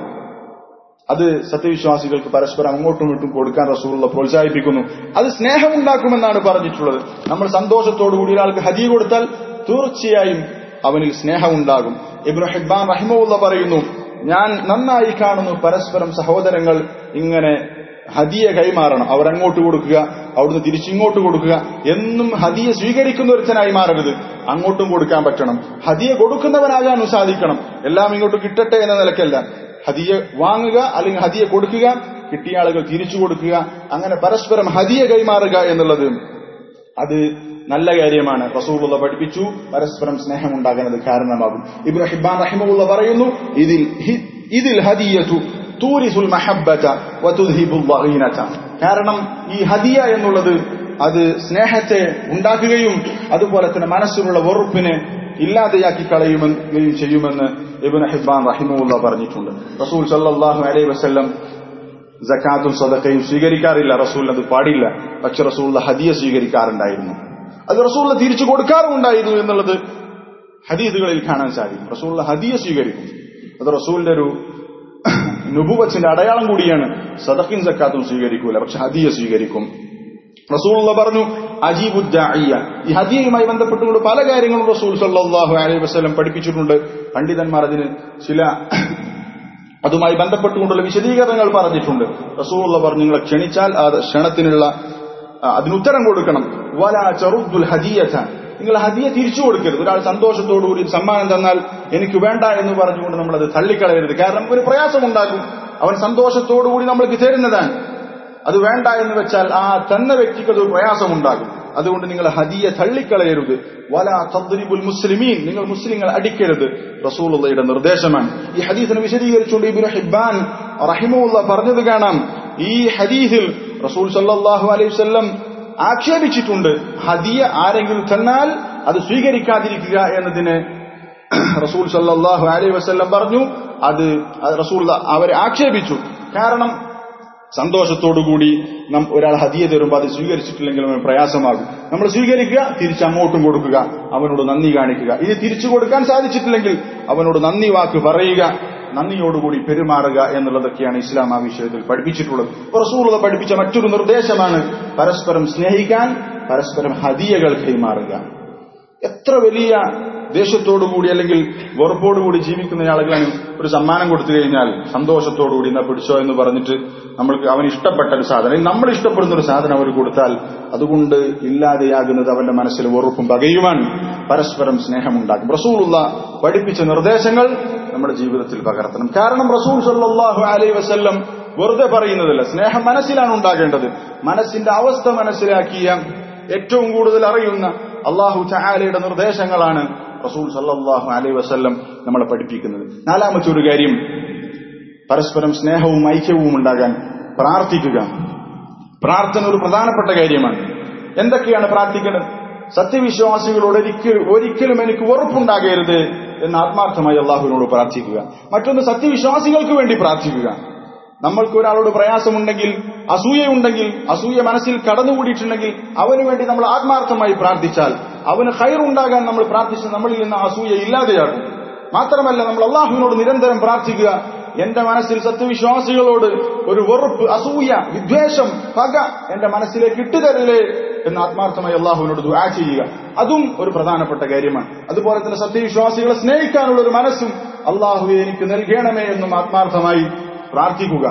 Speaker 1: അത് സത്യവിശ്വാസികൾക്ക് പരസ്പരം അങ്ങോട്ടും ഇങ്ങോട്ടും കൊടുക്കാൻ റസൂലുള്ള പ്രോത്സാഹിപ്പിക്കുന്നു അത് സ്നേഹമുണ്ടാക്കുമെന്നാണ് പറഞ്ഞിട്ടുള്ളത് നമ്മൾ സന്തോഷത്തോടുകൂടി ഒരാൾക്ക് ഹദിയ കൊടുത്താൽ തീർച്ചയായും അവനിൽ സ്നേഹമുണ്ടാകും ഇബ്നു ഹിബ്ബാൻ റഹിമുള്ള പറയുന്നു ഞാൻ നന്നായി കാണുന്നു പരസ്പരം സഹോദരങ്ങൾ ഇങ്ങനെ ഹദിയ കൈമാറണം അവർ അങ്ങോട്ട് കൊടുക്കുക അവിടുന്ന് തിരിച്ചിങ്ങോട്ട് കൊടുക്കുക എന്നും ഹദിയ സ്വീകരിക്കുന്ന ഒരുത്തനായി മാറരുത് അങ്ങോട്ടും കൊടുക്കാൻ പറ്റണം ഹദിയ കൊടുക്കുന്നവനാകാനും സാധിക്കണം എല്ലാം ഇങ്ങോട്ട് കിട്ടട്ടെ എന്ന നിലക്കല്ല ഹദിയ വാങ്ങുക അല്ലെങ്കിൽ ഹദിയ കൊടുക്കുക കിട്ടിയ ആളുകൾ തിരിച്ചു കൊടുക്കുക അങ്ങനെ പരസ്പരം ഹദിയ കൈമാറുക എന്നുള്ളത് അത് നല്ല കാര്യമാണ് റസൂലുള്ള പഠിപ്പിച്ചു പരസ്പരം സ്നേഹം ഉണ്ടാകുന്നത് കാരണമാകും ഇബ്നു ഹിബ്ബാൻ റഹിമുള്ള പറയുന്നു ഇതിൽ ഹി- ഇതിൽ ഹദിയതു തൂരിസുൽ മഹബ്ബത വതുദ്ഹിബുൽ ളഗീനത കാരണം ഈ ഹദിയ എന്നുള്ളത് അത് സ്നേഹത്തെ ഉണ്ടാക്കുകയും അതുപോലെ തന്നെ മനസ്സിലുള്ള വെറുപ്പിനെ ഇല്ലാതെയാക്കി കളയുമെന്നും ചെയ്യുമെന്ന് ഇബ്നു ഹിബ്ബാൻ റഹിമുള്ള പറഞ്ഞിട്ടുണ്ട് റസൂൽ സല്ലല്ലാഹു അലൈഹി വസല്ലം സക്കാത്തും സദക്കയും സ്വീകരിക്കാറില്ല റസൂൽ അത് പാടില്ല പക്ഷെ റസൂൽ ഹദിയ സ്വീകരിക്കാറുണ്ടായിരുന്നു അത് റസൂൽ തിരിച്ചു കൊടുക്കാറുണ്ടായിരുന്നു എന്നുള്ളത് ഹദീസുകളിൽ കാണാൻ സാധിക്കും റസൂൽ ഹദിയ സ്വീകരിക്കും അത് റസൂലിന്റെ ഒരു നുബുവച്ചിന്റെ അടയാളം കൂടിയാണ് സദക്കിൻ സക്കാത്തും സ്വീകരിക്കൂല പക്ഷെ ഹദിയ സ്വീകരിക്കും റസൂലുള്ള പറഞ്ഞു അജീബുദ്ദാഇയ ഈ ഹദിയയുമായി ബന്ധപ്പെട്ടുകൊണ്ട് പല കാര്യങ്ങളും റസൂൽ സല്ലല്ലാഹു അലൈഹി വസല്ലം പഠിപ്പിച്ചിട്ടുണ്ട് പണ്ഡിതന്മാർ അതിന് ചില അതുമായി ബന്ധപ്പെട്ടുകൊണ്ടുള്ള വിശദീകരണങ്ങൾ പറഞ്ഞിട്ടുണ്ട് റസൂലുള്ള പറഞ്ഞു നിങ്ങളെ ക്ഷണിച്ചാൽ ആ ക്ഷണത്തിനുള്ള ആ, അതിന് ഉത്തരം കൊടുക്കണം വല ചെറുദ്ദുൽ ഹദിയത നിങ്ങൾ ഹദിയ തിരിച്ചു കൊടുക്കരുത് ഒരാൾ സന്തോഷത്തോടുകൂടി ഒരു സമ്മാനം തന്നാൽ എനിക്ക് വേണ്ട എന്ന് പറഞ്ഞുകൊണ്ട് നമ്മൾ അത് തള്ളിക്കളയരുത് കാരണം ഒരു പ്രയാസമുണ്ടാക്കും അവൻ സന്തോഷത്തോടുകൂടി നമ്മൾക്ക് തരുന്നതാണ് അത് വേണ്ട എന്ന് വെച്ചാൽ ആ തന്ന വ്യക്തിക്ക് അത് ഒരു പ്രയാസമുണ്ടാകും അതുകൊണ്ട് നിങ്ങൾ ഹദിയ തള്ളിക്കളയരുത് വല തദ്രിബുൽ മുസ്ലിമീൻ നിങ്ങൾ മുസ്ലിങ്ങൾ അടിക്കരുത് റസൂലുള്ളയുടെ നിർദ്ദേശമാണ് ഈ ഹദീസിനെ വിശദീകരിച്ചുകൊണ്ട് ഇബ്നു ഹിബ്ബാൻ റഹിമുള്ള പറഞ്ഞത് കാണാം ഈ ഹദീസിൽ റസൂൽ സല്ലല്ലാഹു അലൈഹി വസല്ലം ആക്ഷേപിച്ചിട്ടുണ്ട് ഹദിയ ആരെങ്കിലും തന്നാൽ അത് സ്വീകരിക്കാതിരിക്കുക എന്നതിന് റസൂൽ സല്ലല്ലാഹു അലൈഹി വസല്ലം പറഞ്ഞു അത് അത് റസൂൽ അവരെ ആക്ഷേപിച്ചു കാരണം സന്തോഷത്തോടുകൂടി നം ഒരാൾ ഹദിയ തരുമ്പോൾ അത് സ്വീകരിച്ചിട്ടില്ലെങ്കിൽ അവന് പ്രയാസമാകും നമ്മൾ സ്വീകരിക്കുക തിരിച്ച് അങ്ങോട്ടും കൊടുക്കുക അവനോട് നന്ദി കാണിക്കുക ഇത് തിരിച്ചു കൊടുക്കാൻ സാധിച്ചിട്ടില്ലെങ്കിൽ അവനോട് നന്ദി വാക്ക് പറയുക നന്ദിയോടുകൂടി പെരുമാറുക എന്നുള്ളതൊക്കെയാണ് ഇസ്ലാം ആ വിഷയത്തിൽ പഠിപ്പിച്ചിട്ടുള്ളത് റസൂലുള്ള പഠിപ്പിച്ച മറ്റൊരു നിർദ്ദേശമാണ് പരസ്പരം സ്നേഹിക്കാൻ പരസ്പരം ഹദിയകൾ കൈമാറുക എത്ര വലിയ ദേഷ്യത്തോടുകൂടി അല്ലെങ്കിൽ വെറുപ്പോടുകൂടി ജീവിക്കുന്ന ആളുകളാണ് ഒരു സമ്മാനം കൊടുത്തു കഴിഞ്ഞാൽ സന്തോഷത്തോടുകൂടി എന്നാ പിടിച്ചോ എന്ന് പറഞ്ഞിട്ട് നമ്മൾക്ക് അവന് ഇഷ്ടപ്പെട്ട ഒരു സാധനം നമ്മൾ ഇഷ്ടപ്പെടുന്ന ഒരു സാധനം അവർ കൊടുത്താൽ അതുകൊണ്ട് ഇല്ലാതെയാകുന്നത് അവന്റെ മനസ്സിൽ വെറുപ്പും പകയുവാൻ പരസ്പരം സ്നേഹമുണ്ടാക്കും റസൂലുള്ള പഠിപ്പിച്ച നിർദ്ദേശങ്ങൾ നമ്മുടെ ജീവിതത്തിൽ പകർത്തണം കാരണം റസൂൽ സല്ലല്ലാഹു അലൈഹി വസല്ലം വെറുതെ പറയുന്നതല്ല സ്നേഹം മനസ്സിലാണ് ഉണ്ടാകേണ്ടത് മനസ്സിന്റെ അവസ്ഥ മനസ്സിലാക്കിയ ഏറ്റവും കൂടുതൽ അറിയുന്ന അള്ളാഹു ചായാലയുടെ നിർദ്ദേശങ്ങളാണ് റസൂൽ സല്ലല്ലാഹു അലൈഹി വസല്ലം നമ്മളെ പഠിപ്പിക്കുന്നത് നാലാമത്തെ ഒരു കാര്യം പരസ്പരം സ്നേഹവും ഐക്യവും ഉണ്ടാകാൻ പ്രാർത്ഥിക്കുക പ്രാർത്ഥന ഒരു പ്രധാനപ്പെട്ട കാര്യമാണ് എന്തൊക്കെയാണ് പ്രാർത്ഥിക്കേണ്ടത് സത്യവിശ്വാസികളോട് ഒരിക്കലും ഒരിക്കലും എനിക്ക് വെറുപ്പുണ്ടാകരുത് എന്ന് ആത്മാർത്ഥമായി അള്ളാഹുവിനോട് പ്രാർത്ഥിക്കുക മറ്റൊന്ന് സത്യവിശ്വാസികൾക്ക് വേണ്ടി പ്രാർത്ഥിക്കുക നമ്മൾക്ക് ഒരാളോട് പ്രയാസമുണ്ടെങ്കിൽ അസൂയയുണ്ടെങ്കിൽ അസൂയ മനസ്സിൽ കടന്നുകൂടിയിട്ടുണ്ടെങ്കിൽ അവന് വേണ്ടി നമ്മൾ ആത്മാർത്ഥമായി പ്രാർത്ഥിച്ചാൽ അവന് ഹൈറുണ്ടാകാൻ നമ്മൾ പ്രാർത്ഥിച്ച് നമ്മളിൽ നിന്ന് അസൂയ ഇല്ലാതെയാകും മാത്രമല്ല നമ്മൾ അള്ളാഹുവിനോട് നിരന്തരം പ്രാർത്ഥിക്കുക എന്റെ മനസ്സിൽ സത്യവിശ്വാസികളോട് ഒരു വെറുപ്പ് അസൂയ വിദ്വേഷം പക എന്റെ മനസ്സിലേക്ക് ഇട്ടുതരല്ലേ എന്ന് ആത്മാർത്ഥമായി അള്ളാഹുവിനോട് ദുആ ചെയ്യുക അതും ഒരു പ്രധാനപ്പെട്ട കാര്യമാണ് അതുപോലെ തന്നെ സത്യവിശ്വാസികളെ സ്നേഹിക്കാനുള്ള ഒരു മനസ്സും അള്ളാഹുവെ എനിക്ക് നൽകണമേ എന്നും ആത്മാർത്ഥമായി പ്രാർത്ഥിക്കുക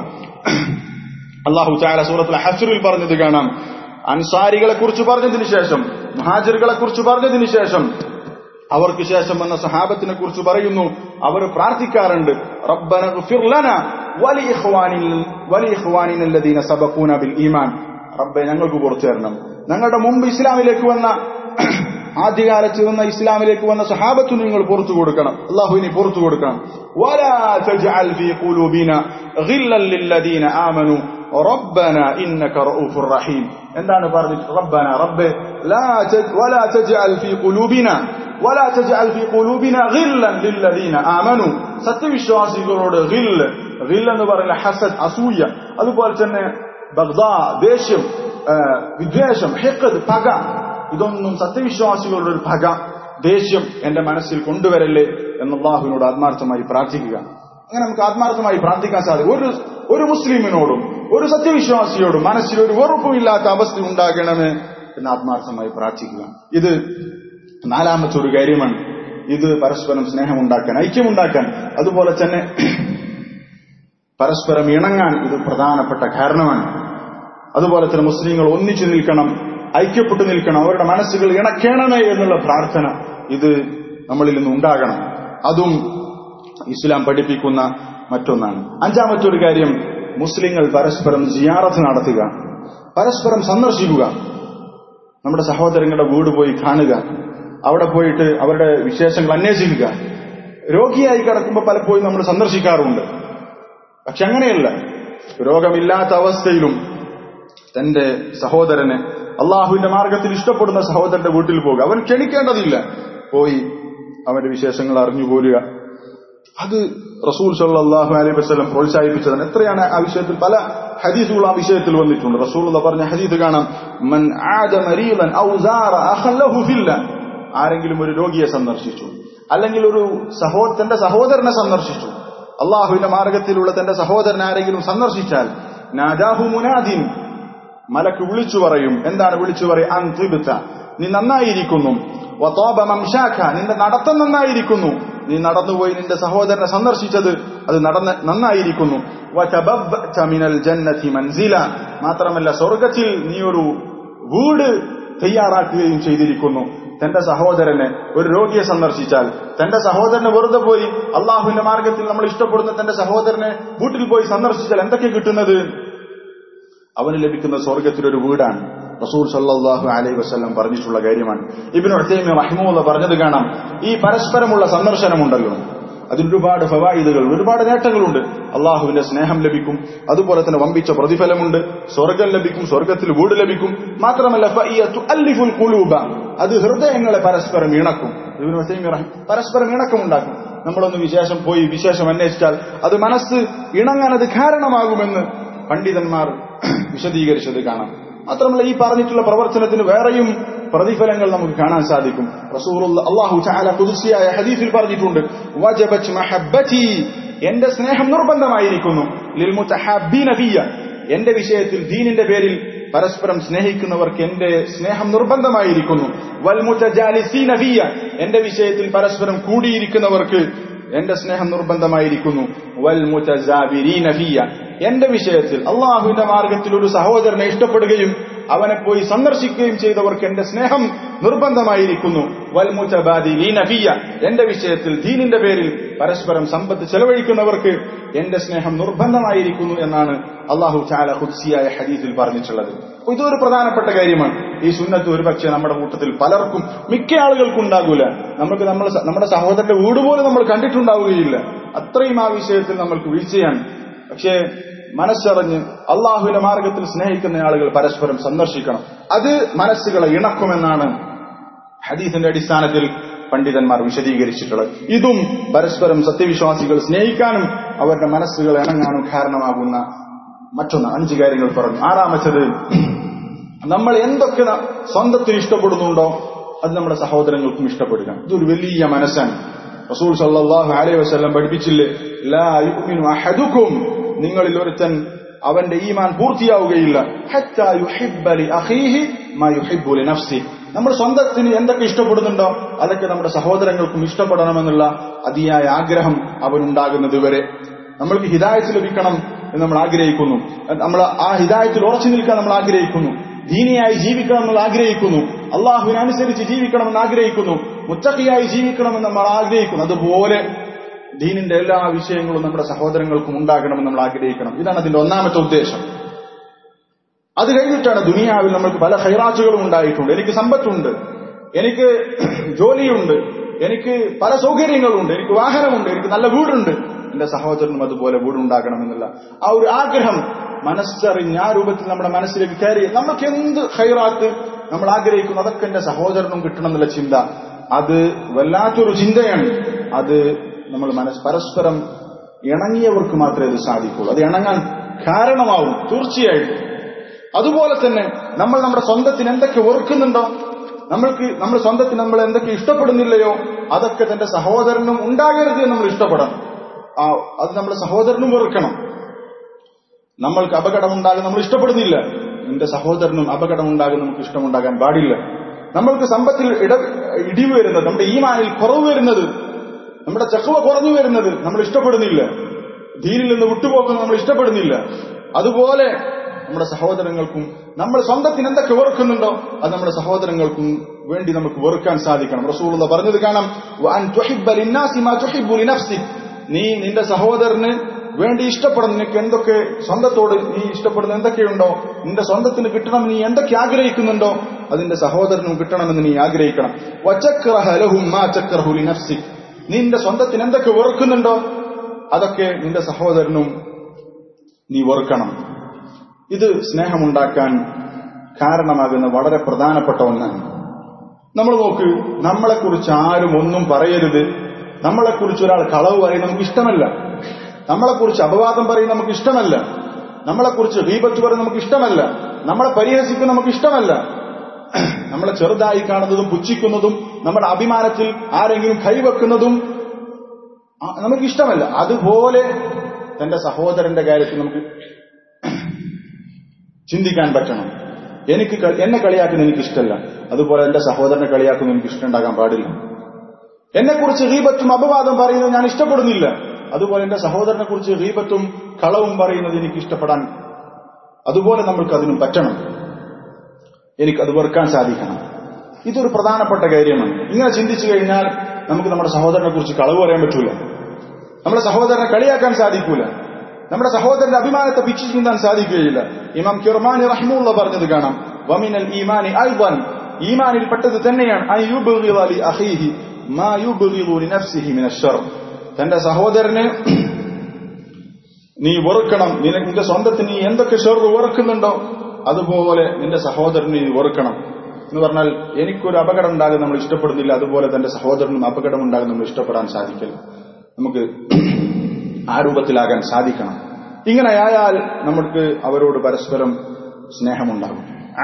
Speaker 1: അള്ളാഹു ചാല സൂറത്തിലെ ഹസറിൽ പറഞ്ഞത് കാണാം അൻസാരികളെ കുറിച്ച് പറഞ്ഞതിന് ശേഷം മഹാജറുകളെ കുറിച്ച് പറഞ്ഞതിന് ശേഷം അവർക്ക് ശേഷം വന്ന സഹാബത്തിനെ കുറിച്ച് പറയുന്നു അവർ പ്രാർത്ഥിക്കാറുണ്ട് റബ്ബന ഗ്ഫിർ ലനാ വലി ഇഖ്വാനിൽ വലി ഇഖ്വാനിന അല്ലദീന സബഖൂന ബിൽ ഈമാൻ റബ്ബെ ഞങ്ങൾക്ക് പുറത്തു തരണം ഞങ്ങളുടെ മുമ്പ് ഇസ്ലാമിലേക്ക് വന്ന ആദ്യകാലത്ത് വന്ന ഇസ്ലാമിലേക്ക് വന്ന സഹാബത്തിന് നിങ്ങൾ പുറത്തു കൊടുക്കണം അള്ളാഹുവിനെ പുറത്തു കൊടുക്കണം വലാ തജ്അൽ ഫീ ഖുലൂബിന ഗില്ലൻ ലില്ലദീന ആമനു റബ്ബന ഇന്നക റഊഫുർ റഹീം എന്താണ് പറഞ്ഞത് റബ്ബന റബ്ബെ ലാ തജ് വലാ തജ്അൽ ഫീ ഖുലൂബിന വലാ തജ്അൽ ഫീ ഖുലൂബിന ഗില്ലൻ ലില്ലദീന ആമനു സത്യവിശ്വാസികളോട് ഗില്ല് ഗില്ല് എന്ന് പറയുന്ന ഹസദ് അസൂയ അതുപോലെ തന്നെ ബഗ്ദാ ദേഷ്യം ആ, വിദ്വേഷം ഹിഖദ് പക ഇതൊന്നും സത്യവിശ്വാസികളുടെ ഒരു പക ദേഷ്യം എന്റെ മനസ്സിൽ കൊണ്ടുവരല്ലേ എന്ന് അള്ളാഹുവിനോട് ആത്മാർത്ഥമായി പ്രാർത്ഥിക്കുക അങ്ങനെ നമുക്ക് ആത്മാർത്ഥമായി പ്രാർത്ഥിക്കാൻ സാധിക്കും ഒരു ഒരു മുസ്ലിമിനോടും ഒരു സത്യവിശ്വാസിയോടും മനസ്സിൽ ഒരു വെറുപ്പുമില്ലാത്ത അവസ്ഥ ഉണ്ടാകണമേ എന്ന് ആത്മാർത്ഥമായി പ്രാർത്ഥിക്കുക ഇത് നാലാമത്തെ ഒരു കാര്യമാണ് ഇത് പരസ്പരം സ്നേഹമുണ്ടാക്കാൻ ഐക്യമുണ്ടാക്കാൻ അതുപോലെ തന്നെ പരസ്പരം ഇണങ്ങാൻ ഇത് പ്രധാനപ്പെട്ട കാരണമാണ് അതുപോലെ തന്നെ മുസ്ലിങ്ങൾ ഒന്നിച്ചു നിൽക്കണം ഐക്യപ്പെട്ടു നിൽക്കണം അവരുടെ മനസ്സുകൾ ഇണക്കണമേ എന്നുള്ള പ്രാർത്ഥന ഇത് നമ്മളിൽ നിന്ന് ഉണ്ടാകണം അതും ഇസ്ലാം പഠിപ്പിക്കുന്ന മറ്റൊന്നാണ് അഞ്ചാമത്തെ ഒരു കാര്യം മുസ്ലിങ്ങൾ പരസ്പരം സിയാറത്ത് നടത്തുക പരസ്പരം സന്ദർശിക്കുക നമ്മുടെ സഹോദരങ്ങളുടെ വീട് പോയി കാണുക അവിടെ പോയിട്ട് അവരുടെ വിശേഷങ്ങൾ അന്വേഷിക്കുക രോഗിയായി കിടക്കുമ്പോൾ പലപ്പോഴും നമ്മൾ സന്ദർശിക്കാറുണ്ട് പക്ഷെ അങ്ങനെയല്ല രോഗമില്ലാത്ത അവസ്ഥയിലും തന്റെ സഹോദരനെ അള്ളാഹുവിന്റെ മാർഗത്തിൽ ഇഷ്ടപ്പെടുന്ന സഹോദരന്റെ വീട്ടിൽ പോകുക അവൻ ക്ഷണിക്കേണ്ടതില്ല പോയി അവന്റെ വിശേഷങ്ങൾ അറിഞ്ഞു പോരുക അത് റസൂൽ സല്ലാഹു അലൈഹി വസ്ലം പ്രോത്സാഹിപ്പിച്ചതാണ് എത്രയാണ് ആ വിഷയത്തിൽ പല ഹദീസുകൾ ആ വിഷയത്തിൽ വന്നിട്ടുണ്ട് റസൂൽ പറഞ്ഞ ഹദീസ് കാണാം മൻ ആദ മരീലൻ ഔ സാറ അഖൻ ലഹു ഫില്ല ആരെങ്കിലും ഒരു രോഗിയെ സന്ദർശിച്ചു അല്ലെങ്കിൽ ഒരു സഹോ തന്റെ സഹോദരനെ സന്ദർശിച്ചു അള്ളാഹുവിന്റെ മാർഗത്തിലുള്ള തന്റെ സഹോദരൻ ആരെങ്കിലും സന്ദർശിച്ചാൽ നാദാഹു മുനാദിൻ മലക്ക് വിളിച്ചു പറയും എന്താണ് വിളിച്ചു പറയും അന്തിബിത്ത നീ നന്നായിരിക്കുന്നു വതോബ മംഷാഖ നിന്റെ നടത്തം നന്നായിരിക്കുന്നു നീ നടന്നുപോയി നിന്റെ സഹോദരനെ സന്ദർശിച്ചത് അത് നടന്ന നന്നായിരിക്കുന്നു വതബബ്ബഅത മിനൽ ജന്നതി മൻസില മാത്രമല്ല സ്വർഗത്തിൽ നീ ഒരു വീട് തയ്യാറാക്കുകയും ചെയ്തിരിക്കുന്നു തന്റെ സഹോദരനെ ഒരു രോഗിയെ സന്ദർശിച്ചാൽ തന്റെ സഹോദരനെ വെറുതെ പോയി അള്ളാഹുവിന്റെ മാർഗത്തിൽ നമ്മൾ ഇഷ്ടപ്പെടുന്ന തന്റെ സഹോദരനെ വീട്ടിൽ പോയി സന്ദർശിച്ചാൽ എന്തൊക്കെ കിട്ടുന്നത് അവന് ലഭിക്കുന്ന സ്വർഗത്തിലൊരു വീടാണ് റസൂൽ സല്ലാഹു അലൈഹി വസ്ലം പറഞ്ഞിട്ടുള്ള കാര്യമാണ് ഇബിൻ ഉസൈമി റഹിമുള്ള പറഞ്ഞത് കാണാം ഈ പരസ്പരമുള്ള സന്ദർശനമുണ്ടല്ലോ അതിനൊരുപാട് ഫവായിദുകൾ ഒരുപാട് നേട്ടങ്ങളുണ്ട് അള്ളാഹുവിന്റെ സ്നേഹം ലഭിക്കും അതുപോലെ തന്നെ വമ്പിച്ച പ്രതിഫലമുണ്ട് സ്വർഗം ലഭിക്കും സ്വർഗത്തിൽ വീട് ലഭിക്കും മാത്രമല്ല അല്ലിഫുൽ കുലൂബ അത് ഹൃദയങ്ങളെ പരസ്പരം ഇണക്കും ഇബിൻ ഉസൈമി റഹിം പരസ്പരം ഇണക്കമുണ്ടാക്കും നമ്മളൊന്ന് വിശേഷം പോയി വിശേഷം അന്വേഷിച്ചാൽ അത് മനസ്സ് ഇണങ്ങാൻ അത് കാരണമാകുമെന്ന് പണ്ഡിതന്മാർ വിശദീകരിച്ചത് കാണാം മാത്രമല്ല ഈ പറഞ്ഞിട്ടുള്ള പ്രവർത്തനത്തിന് വേറെയും പ്രതിഫലങ്ങൾ നമുക്ക് കാണാൻ സാധിക്കും റസൂലുള്ള അള്ളാഹു ചാല കുതിസിയായ ഹദീഫിൽ പറഞ്ഞിട്ടുണ്ട് വജബത് മഹബ്ബതി എന്റെ സ്നേഹം നിർബന്ധമായിരിക്കുന്നു ലിൽ മുതഹബ്ബീന ഫിയ എന്റെ വിഷയത്തിൽ ദീനിന്റെ പേരിൽ പരസ്പരം സ്നേഹിക്കുന്നവർക്ക് എന്റെ സ്നേഹം നിർബന്ധമായിരിക്കുന്നു വൽ മുതജാലിസീന ഫിയ എന്റെ വിഷയത്തിൽ പരസ്പരം കൂടിയിരിക്കുന്നവർക്ക് എന്റെ സ്നേഹം നിർബന്ധമായിരിക്കുന്നു വൽ മുതസാബിരീന ഫിയ എന്റെ വിഷയത്തിൽ അള്ളാഹുവിന്റെ മാർഗത്തിൽ ഒരു സഹോദരനെ ഇഷ്ടപ്പെടുകയും അവനെ പോയി സന്ദർശിക്കുകയും ചെയ്തവർക്ക് എന്റെ സ്നേഹം നിർബന്ധമായിരിക്കുന്നു വൽമുതബാദിലീന ഫിയ എന്റെ വിഷയത്തിൽ ദീനിന്റെ പേരിൽ പരസ്പരം സമ്പത്ത് ചെലവഴിക്കുന്നവർക്ക് എന്റെ സ്നേഹം നിർബന്ധമായിരിക്കുന്നു എന്നാണ് അള്ളാഹു ചാല ഹുദ്സിയായ ഹദീസിൽ പറഞ്ഞിട്ടുള്ളത് ഇതൊരു പ്രധാനപ്പെട്ട കാര്യമാണ് ഈ സുന്നത്ത് ഒരുപക്ഷെ നമ്മുടെ കൂട്ടത്തിൽ പലർക്കും മിക്ക ആളുകൾക്കും ഉണ്ടാകൂല നമുക്ക് നമ്മൾ നമ്മുടെ സഹോദരന്റെ വീട് പോലും നമ്മൾ കണ്ടിട്ടുണ്ടാവുകയില്ല അത്രയും ആ വിഷയത്തിൽ നമ്മൾക്ക് വീഴ്ചയാണ് പക്ഷേ മനസ്സറിഞ്ഞ് അള്ളാഹുവിന്റെ മാർഗത്തിൽ സ്നേഹിക്കുന്ന ആളുകൾ പരസ്പരം സന്ദർശിക്കണം അത് മനസ്സുകളെ ഇണക്കുമെന്നാണ് ഹദീസിന്റെ അടിസ്ഥാനത്തിൽ പണ്ഡിതന്മാർ വിശദീകരിച്ചിട്ടുള്ളത് ഇതും പരസ്പരം സത്യവിശ്വാസികൾ സ്നേഹിക്കാനും അവരുടെ മനസ്സുകൾ ഇണങ്ങാനും കാരണമാകുന്ന മറ്റൊന്ന് അഞ്ച് കാര്യങ്ങൾ പറഞ്ഞു ആറാമത്തത് നമ്മൾ എന്തൊക്കെ സ്വന്തത്തിന് ഇഷ്ടപ്പെടുന്നുണ്ടോ അത് നമ്മുടെ സഹോദരങ്ങൾക്കും ഇഷ്ടപ്പെടുക ഇതൊരു വലിയ മനസ്സാണ് റസൂൽ സല്ലാഹു അലൈഹി വസ്ലം പഠിപ്പിച്ചില്ലേ ലാ യുഅ്മിനു അഹദുക്കും നിങ്ങളിൽ ഒരുത്തൻ അവന്റെ ഈമാൻ പൂർത്തിയാവുകയില്ല ഹത്താ യുഹിബ്ബ ലി അഖീഹി മാ യുഹിബ്ബു ലി നഫ്സി നമ്മൾ സ്വന്തത്തിന് എന്തൊക്കെ ഇഷ്ടപ്പെടുന്നുണ്ടോ അതൊക്കെ നമ്മുടെ സഹോദരങ്ങൾക്കും ഇഷ്ടപ്പെടണമെന്നുള്ള അതിയായ ആഗ്രഹം അവനുണ്ടാകുന്നത് വരെ നമ്മൾക്ക് ഹിദായത്ത് ലഭിക്കണം എന്ന് നമ്മൾ ആഗ്രഹിക്കുന്നു നമ്മൾ ആ ഹിദായത്തിൽ ഉറച്ചു നിൽക്കാൻ നമ്മൾ ആഗ്രഹിക്കുന്നു ദീനിയായി ജീവിക്കണം എന്ന് ആഗ്രഹിക്കുന്നു അള്ളാഹുവിനനുസരിച്ച് ജീവിക്കണമെന്ന് ആഗ്രഹിക്കുന്നു മുത്തക്കിയായി ജീവിക്കണമെന്ന് നമ്മൾ ആഗ്രഹിക്കുന്നു അതുപോലെ ദീനിന്റെ എല്ലാ വിഷയങ്ങളും നമ്മുടെ സഹോദരങ്ങൾക്കും ഉണ്ടാകണമെന്ന് നമ്മൾ ആഗ്രഹിക്കണം ഇതാണ് അതിന്റെ ഒന്നാമത്തെ ഉദ്ദേശം അത് കഴിഞ്ഞിട്ടാണ് ദുനിയാവിൽ നമുക്ക് പല ഹൈറാച്ചുകളും ഉണ്ടായിട്ടുണ്ട് എനിക്ക് സമ്പത്തുണ്ട് എനിക്ക് ജോലിയുണ്ട് എനിക്ക് പല സൗകര്യങ്ങളുണ്ട് എനിക്ക് വാഹനമുണ്ട് എനിക്ക് നല്ല വീടുണ്ട് എന്റെ സഹോദരനും അതുപോലെ വീടുണ്ടാകണമെന്നുള്ള ആ ഒരു ആഗ്രഹം മനസ്സറിഞ്ഞ് ആ രൂപത്തിൽ നമ്മുടെ മനസ്സിലേക്ക് കയറി നമുക്ക് എന്ത് ഹൈറാത്ത് നമ്മൾ ആഗ്രഹിക്കുന്നു അതൊക്കെ എന്റെ സഹോദരനും കിട്ടണം എന്നുള്ള ചിന്ത അത് വല്ലാത്തൊരു ചിന്തയാണ് അത് നമ്മൾ മനസ്സ് പരസ്പരം ഇണങ്ങിയവർക്ക് മാത്രമേ ഇത് സാധിക്കുള്ളൂ അത് ഇണങ്ങാൻ കാരണമാവും തീർച്ചയായിട്ടും അതുപോലെ തന്നെ നമ്മൾ നമ്മുടെ സ്വന്തത്തിന് എന്തൊക്കെ വെറുക്കുന്നുണ്ടോ നമ്മൾക്ക് നമ്മൾ സ്വന്തത്തിന് നമ്മൾ എന്തൊക്കെ ഇഷ്ടപ്പെടുന്നില്ലയോ അതൊക്കെ തന്റെ സഹോദരനും ഉണ്ടാകരുത് എന്ന് നമ്മൾ ഇഷ്ടപ്പെടണം ആ അത് നമ്മുടെ സഹോദരനും വെറുക്കണം നമ്മൾക്ക് അപകടം ഉണ്ടാകും നമ്മൾ ഇഷ്ടപ്പെടുന്നില്ല എന്റെ സഹോദരനും അപകടം ഉണ്ടാകും നമുക്ക് ഇഷ്ടമുണ്ടാകാൻ പാടില്ല നമ്മൾക്ക് സമ്പത്തിൽ ഇട ഇടിവ് വരുന്നത് നമ്മുടെ ഈമാനിൽ കുറവ് വരുന്നത് നമ്മുടെ ചക്കുവ കുറഞ്ഞു വരുന്നത് നമ്മൾ ഇഷ്ടപ്പെടുന്നില്ല ധീരിൽ നിന്ന് വിട്ടുപോക്കുന്നത് നമ്മൾ ഇഷ്ടപ്പെടുന്നില്ല അതുപോലെ നമ്മുടെ സഹോദരങ്ങൾക്കും നമ്മൾ സ്വന്തത്തിന് എന്തൊക്കെ വെറുക്കുന്നുണ്ടോ അത് നമ്മുടെ സഹോദരങ്ങൾക്കും വേണ്ടി നമുക്ക് വെറുക്കാൻ സാധിക്കണം റസൂൾ പറഞ്ഞത് കാണാം നീ നിന്റെ സഹോദരന് വേണ്ടി ഇഷ്ടപ്പെടുന്ന നിനക്ക് എന്തൊക്കെ സ്വന്തത്തോട് നീ ഇഷ്ടപ്പെടുന്ന എന്തൊക്കെയുണ്ടോ നിന്റെ സ്വന്തത്തിന് കിട്ടണം നീ എന്തൊക്കെ ആഗ്രഹിക്കുന്നുണ്ടോ അതിന്റെ സഹോദരനും കിട്ടണമെന്ന് നീ ആഗ്രഹിക്കണം നിന്റെ സ്വന്തത്തിന് എന്തൊക്കെ വെറുക്കുന്നുണ്ടോ അതൊക്കെ നിന്റെ സഹോദരനും നീ വെറുക്കണം ഇത് സ്നേഹമുണ്ടാക്കാൻ കാരണമാകുന്ന വളരെ പ്രധാനപ്പെട്ട ഒന്നാണ് നമ്മൾ നോക്ക് നമ്മളെക്കുറിച്ച് ആരും ഒന്നും പറയരുത് നമ്മളെക്കുറിച്ച് ഒരാൾ കളവ് പറയും നമുക്ക് ഇഷ്ടമല്ല നമ്മളെക്കുറിച്ച് അപവാദം പറയും നമുക്ക് ഇഷ്ടമല്ല നമ്മളെക്കുറിച്ച് റീബത്ത് പറയും നമുക്ക് ഇഷ്ടമല്ല നമ്മളെ പരിഹസിക്കും നമുക്ക് ഇഷ്ടമല്ല നമ്മളെ ചെറുതായി കാണുന്നതും പുച്ഛിക്കുന്നതും നമ്മുടെ അഭിമാനത്തിൽ ആരെങ്കിലും കൈവെക്കുന്നതും നമുക്ക് ഇഷ്ടമല്ല അതുപോലെ തന്റെ സഹോദരന്റെ കാര്യത്തിൽ നമുക്ക് ചിന്തിക്കാൻ പറ്റണം എനിക്ക് എന്നെ കളിയാക്കുന്ന എനിക്ക് ഇഷ്ടമല്ല അതുപോലെ എന്റെ സഹോദരനെ കളിയാക്കുന്ന എനിക്ക് ഇഷ്ടമുണ്ടാകാൻ പാടില്ല എന്നെക്കുറിച്ച് റീബത്തും അപവാദം പറയുന്നത് ഞാൻ ഇഷ്ടപ്പെടുന്നില്ല അതുപോലെ എന്റെ സഹോദരനെ കുറിച്ച് റീബത്തും കളവും പറയുന്നത് എനിക്ക് ഇഷ്ടപ്പെടാൻ അതുപോലെ നമ്മൾക്ക് അതിനും പറ്റണം എനിക്കത് വെറുക്കാൻ സാധിക്കണം ഇതൊരു പ്രധാനപ്പെട്ട കാര്യമാണ് ഇങ്ങനെ ചിന്തിച്ചു കഴിഞ്ഞാൽ നമുക്ക് നമ്മുടെ സഹോദരനെ കുറിച്ച് കളവ് പറയാൻ പറ്റൂല നമ്മുടെ സഹോദരനെ കളിയാക്കാൻ സാധിക്കൂല നമ്മുടെ സഹോദരന്റെ അഭിമാനത്തെ പിച്ചു ചിന്താൻ സാധിക്കുകയില്ല ഇമാം കിർമാനി റഹ്മുള്ള പറഞ്ഞത് കാണാം വമിനൽ ഈമാനി ഐവൻ ഈമാനിൽ പെട്ടത് തന്നെയാണ് ഐ യുബ്ഗിദ ലി അഖീഹി മാ യുബ്ഗിദു ലി നഫ്സിഹി മിന ശർ തന്റെ സഹോദരനെ നീ വെറുക്കണം നിനക്ക് നിന്റെ സ്വന്തത്തിന് നീ എന്തൊക്കെ ഷെറ് വെറുക്കുന്നുണ്ടോ അതുപോലെ നിന്റെ സഹോദരന് നീ വെറുക്കണം എന്ന് പറഞ്ഞാൽ എനിക്കൊരു അപകടം ഉണ്ടാകും നമ്മൾ ഇഷ്ടപ്പെടുന്നില്ല അതുപോലെ തന്റെ സഹോദരനും അപകടം ഉണ്ടാകും നമ്മൾ ഇഷ്ടപ്പെടാൻ സാധിക്കില്ല നമുക്ക് ആ രൂപത്തിലാകാൻ സാധിക്കണം ഇങ്ങനെയായാൽ നമുക്ക് അവരോട് പരസ്പരം സ്നേഹമുണ്ടാകും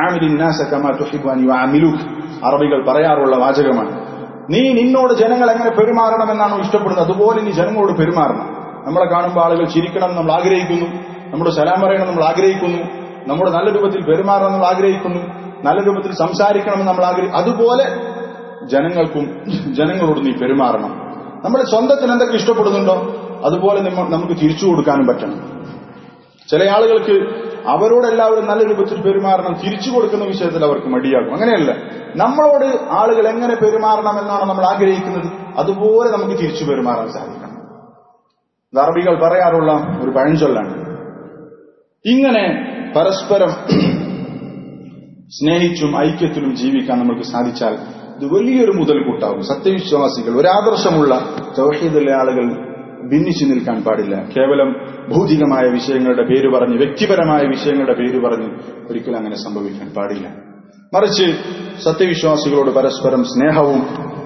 Speaker 1: അറബികൾ പറയാറുള്ള വാചകമാണ് നീ നിന്നോട് ജനങ്ങൾ എങ്ങനെ പെരുമാറണമെന്നാണോ ഇഷ്ടപ്പെടുന്നത് അതുപോലെ നീ ജനങ്ങളോട് പെരുമാറണം നമ്മളെ കാണുമ്പോൾ ആളുകൾ ചിരിക്കണം നമ്മൾ ആഗ്രഹിക്കുന്നു നമ്മുടെ സലാം പറയണം നമ്മൾ ആഗ്രഹിക്കുന്നു നമ്മുടെ നല്ല രൂപത്തിൽ പെരുമാറണം നമ്മൾ ആഗ്രഹിക്കുന്നു നല്ല രൂപത്തിൽ സംസാരിക്കണമെന്ന് നമ്മൾ ആഗ്രഹിക്കും അതുപോലെ ജനങ്ങൾക്കും ജനങ്ങളോട് നീ പെരുമാറണം നമ്മുടെ സ്വന്തത്തിന് എന്തൊക്കെ ഇഷ്ടപ്പെടുന്നുണ്ടോ അതുപോലെ നമുക്ക് തിരിച്ചു കൊടുക്കാനും പറ്റണം ചില ആളുകൾക്ക് അവരോട് എല്ലാവരും നല്ല രൂപത്തിൽ പെരുമാറണം തിരിച്ചു കൊടുക്കുന്ന വിഷയത്തിൽ അവർക്ക് മടിയാകും അങ്ങനെയല്ല നമ്മളോട് ആളുകൾ എങ്ങനെ പെരുമാറണം എന്നാണ് നമ്മൾ ആഗ്രഹിക്കുന്നത് അതുപോലെ നമുക്ക് തിരിച്ചു പെരുമാറാൻ സാധിക്കണം ഇത് അറബികൾ പറയാറുള്ള ഒരു പഴഞ്ചൊല്ലാണ് ഇങ്ങനെ പരസ്പരം സ്നേഹിച്ചും ഐക്യത്തിലും ജീവിക്കാൻ നമുക്ക് സാധിച്ചാൽ ഇത് വലിയൊരു മുതൽക്കൂട്ടാവും സത്യവിശ്വാസികൾ ഒരാദർശമുള്ള ചൗഹീദിലെ ആളുകൾ ഭിന്നിച്ചു നിൽക്കാൻ പാടില്ല കേവലം ഭൗതികമായ വിഷയങ്ങളുടെ പേര് പറഞ്ഞ് വ്യക്തിപരമായ വിഷയങ്ങളുടെ പേര് പറഞ്ഞ് ഒരിക്കലും അങ്ങനെ സംഭവിക്കാൻ പാടില്ല മറിച്ച് സത്യവിശ്വാസികളോട് പരസ്പരം സ്നേഹവും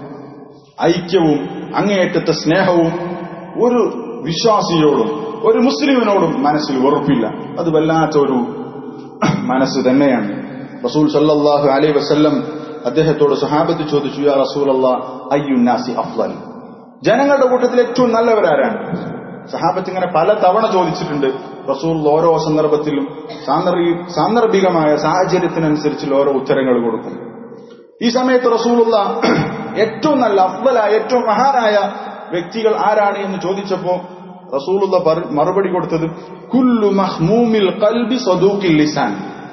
Speaker 1: ഐക്യവും അങ്ങേയറ്റത്തെ സ്നേഹവും ഒരു വിശ്വാസിയോടും ഒരു മുസ്ലിമിനോടും മനസ്സിൽ വെറുപ്പില്ല അത് വല്ലാത്ത ഒരു മനസ്സ് തന്നെയാണ് റസൂൽ സല്ലാഹു അലൈ വസല്ലം അദ്ദേഹത്തോട് സഹാബത്ത് ചോദിച്ചു യാ റസൂൽ അയ്യുന്നാസി അഫ്ലൽ ജനങ്ങളുടെ കൂട്ടത്തിൽ ഏറ്റവും നല്ലവരാരാണ് സഹാബത്ത് ഇങ്ങനെ പല തവണ ചോദിച്ചിട്ടുണ്ട് റസൂൽ ഓരോ സന്ദർഭത്തിലും സാന്ദർഭികമായ സാഹചര്യത്തിനനുസരിച്ച് ഓരോ ഉത്തരങ്ങൾ കൊടുക്കും ഈ സമയത്ത് റസൂലുള്ള ഏറ്റവും നല്ല അഫ്വലായ ഏറ്റവും മഹാനായ വ്യക്തികൾ ആരാണ് എന്ന് ചോദിച്ചപ്പോ റസൂലുള്ള മറുപടി കൊടുത്തത് കുല്ലു മഹ്മൂമിൽ കൽബി സദൂഖിൽ ലിസാൻ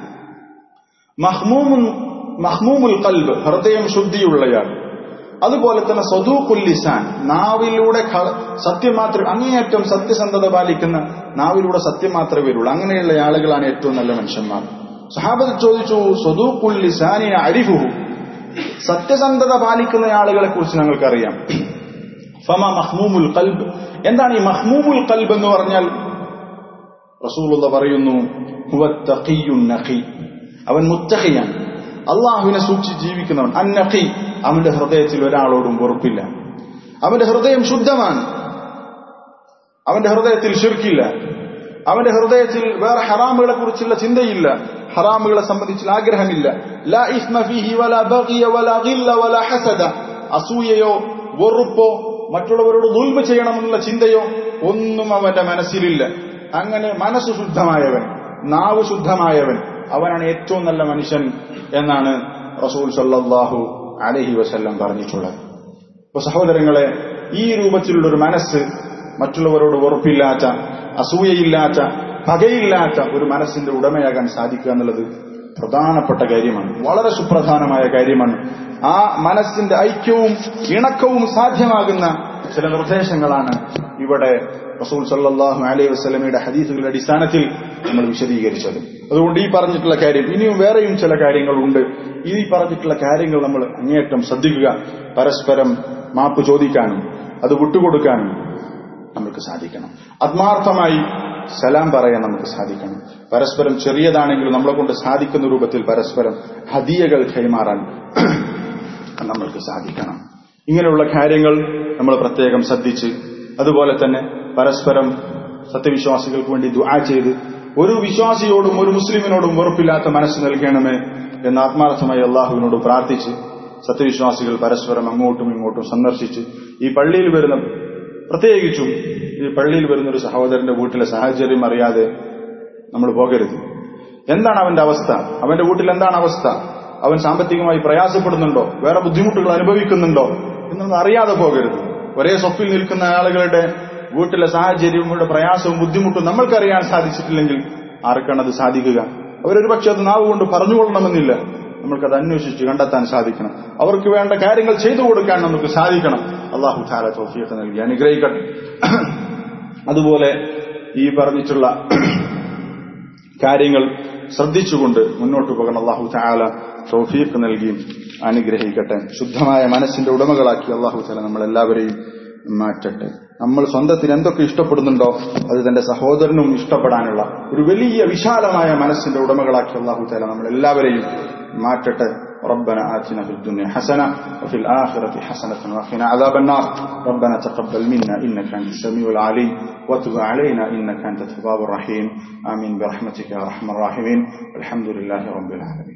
Speaker 1: മഹ്മൂമുൻ മഹ്മൂമുൽ കൽബ് ഹൃദയം ശുദ്ധിയുള്ളയാൾ അതുപോലെ തന്നെ സദൂഖുൽ ലിസാൻ നാവിലൂടെ സത്യം മാത്രമേ അങ്ങേയറ്റം സത്യസന്ധത പാലിക്കുന്ന നാവിലൂടെ സത്യം മാത്രമേ വരുള്ളൂ അങ്ങനെയുള്ള ആളുകളാണ് ഏറ്റവും നല്ല മനുഷ്യന്മാർ സഹാബത്ത് ചോദിച്ചു സദൂഖുൽ ലിസാനി അരിഫുഹു സത്യസന്ധത പാലിക്കുന്ന ആളുകളെ കുറിച്ച് ഞങ്ങൾക്കറിയാം ഫമ മഹ്മൂമുൽ കൽബ് എന്താണ് ഈ മഹ്മൂമുൽ കൽബ് എന്ന് പറഞ്ഞാൽ റസൂലുള്ള പറയുന്നു അവൻ മുത്തഹിയാണ് അള്ളാഹുവിനെ സൂക്ഷിച്ച് ജീവിക്കുന്നവൻ അന്നഖി അവന്റെ ഹൃദയത്തിൽ ഒരാളോടും വെറുപ്പില്ല അവന്റെ ഹൃദയം ശുദ്ധമാണ് അവന്റെ ഹൃദയത്തിൽ ഷിർക്കില്ല അവന്റെ ഹൃദയത്തിൽ വേറെ ഹറാമുകളെ കുറിച്ചുള്ള ചിന്തയില്ല ഹറാമുകളെ സംബന്ധിച്ചുള്ള ആഗ്രഹമില്ല ലാ ഇസ്മ ഫീഹി വലാ ബഗിയ വലാ ഗില്ല വലാ ഹസദ അസൂയയോ വെറുപ്പോ മറ്റുള്ളവരോട് ദുൽമ ചെയ്യണമെന്നുള്ള ചിന്തയോ ഒന്നും അവന്റെ മനസ്സിലില്ല അങ്ങനെ മനസ്സ് ശുദ്ധമായവൻ നാവ് ശുദ്ധമായവൻ അവനാണ് ഏറ്റവും നല്ല മനുഷ്യൻ എന്നാണ് റസൂൽ സല്ലാഹു അലഹി വസല്ലം പറഞ്ഞിട്ടുള്ളത് അപ്പൊ സഹോദരങ്ങളെ ഈ രൂപത്തിലുള്ള ഒരു മനസ്സ് മറ്റുള്ളവരോട് ഉറപ്പില്ലാത്ത അസൂയയില്ലാത്ത പകയില്ലാത്ത ഒരു മനസ്സിന്റെ ഉടമയാകാൻ സാധിക്കുക എന്നുള്ളത് പ്രധാനപ്പെട്ട കാര്യമാണ് വളരെ സുപ്രധാനമായ കാര്യമാണ് ആ മനസ്സിന്റെ ഐക്യവും ഇണക്കവും സാധ്യമാകുന്ന ചില നിർദ്ദേശങ്ങളാണ് ഇവിടെ റസൂൽ സല്ലാഹു അലൈഹി വസ്ലമയുടെ ഹദീസുകളുടെ അടിസ്ഥാനത്തിൽ നമ്മൾ വിശദീകരിച്ചത് അതുകൊണ്ട് ഈ പറഞ്ഞിട്ടുള്ള കാര്യം ഇനിയും വേറെയും ചില കാര്യങ്ങളുണ്ട് ഈ പറഞ്ഞിട്ടുള്ള കാര്യങ്ങൾ നമ്മൾ അങ്ങേയറ്റം ശ്രദ്ധിക്കുക പരസ്പരം മാപ്പ് ചോദിക്കാനും അത് വിട്ടുകൊടുക്കാനും നമുക്ക് സാധിക്കണം ആത്മാർത്ഥമായി സലാം പറയാൻ നമുക്ക് സാധിക്കണം പരസ്പരം ചെറിയതാണെങ്കിലും നമ്മളെ കൊണ്ട് സാധിക്കുന്ന രൂപത്തിൽ പരസ്പരം ഹദിയകൾ കൈമാറാൻ നമ്മൾക്ക് സാധിക്കണം ഇങ്ങനെയുള്ള കാര്യങ്ങൾ നമ്മൾ പ്രത്യേകം ശ്രദ്ധിച്ച് അതുപോലെ തന്നെ പരസ്പരം സത്യവിശ്വാസികൾക്ക് വേണ്ടി ദുആ ചെയ്ത് ഒരു വിശ്വാസിയോടും ഒരു മുസ്ലിമിനോടും വെറുപ്പില്ലാത്ത മനസ്സ് നൽകണമേ എന്ന് ആത്മാർത്ഥമായി അള്ളാഹുവിനോട് പ്രാർത്ഥിച്ച് സത്യവിശ്വാസികൾ പരസ്പരം അങ്ങോട്ടും ഇങ്ങോട്ടും സന്ദർശിച്ച് ഈ പള്ളിയിൽ വരുന്ന പ്രത്യേകിച്ചും ഈ പള്ളിയിൽ വരുന്ന ഒരു സഹോദരന്റെ വീട്ടിലെ സാഹചര്യം അറിയാതെ നമ്മൾ പോകരുത് എന്താണ് അവന്റെ അവസ്ഥ അവന്റെ വീട്ടിൽ എന്താണ് അവസ്ഥ അവൻ സാമ്പത്തികമായി പ്രയാസപ്പെടുന്നുണ്ടോ വേറെ ബുദ്ധിമുട്ടുകൾ അനുഭവിക്കുന്നുണ്ടോ എന്നൊന്നും അറിയാതെ പോകരുത് ഒരേ സ്വപ്പിൽ നിൽക്കുന്ന ആളുകളുടെ വീട്ടിലെ സാഹചര്യവും ഇവിടെ പ്രയാസവും ബുദ്ധിമുട്ടും നമ്മൾക്കറിയാൻ സാധിച്ചിട്ടില്ലെങ്കിൽ ആർക്കാണ് അത് സാധിക്കുക അവരൊരു പക്ഷെ അത് നാവ് കൊണ്ട് പറഞ്ഞുകൊള്ളണമെന്നില്ല നമ്മൾക്കത് അന്വേഷിച്ച് കണ്ടെത്താൻ സാധിക്കണം അവർക്ക് വേണ്ട കാര്യങ്ങൾ ചെയ്തു കൊടുക്കാൻ നമുക്ക് സാധിക്കണം അള്ളാഹു താല തോഫിയൊക്കെ നൽകി അനുഗ്രഹിക്കട്ടെ അതുപോലെ ഈ പറഞ്ഞിട്ടുള്ള കാര്യങ്ങൾ ശ്രദ്ധിച്ചുകൊണ്ട് മുന്നോട്ട് പോകണം അള്ളാഹു താല തോഫീക്ക് നൽകി അനുഗ്രഹിക്കട്ടെ ശുദ്ധമായ മനസ്സിന്റെ ഉടമകളാക്കി അള്ളാഹു താല നമ്മളെല്ലാവരെയും മാറ്റട്ടെ നമ്മൾ സ്വന്തത്തിന് എന്തൊക്കെ ഇഷ്ടപ്പെടുന്നുണ്ടോ അത് തന്റെ സഹോദരനും ഇഷ്ടപ്പെടാനുള്ള ഒരു വലിയ വിശാലമായ മനസ്സിന്റെ ഉടമകളാക്കി അള്ളാഹു താല നമ്മളെല്ലാവരെയും മാറ്റട്ടെ ربنا آتنا في الدنيا حسنة وفي الآخرة حسنة وقنا عذاب النار ربنا تقبل منا إنك أنت السميع العليم وتب علينا إنك أنت التواب الرحيم آمين برحمتك يا أرحم الراحمين الحمد لله رب العالمين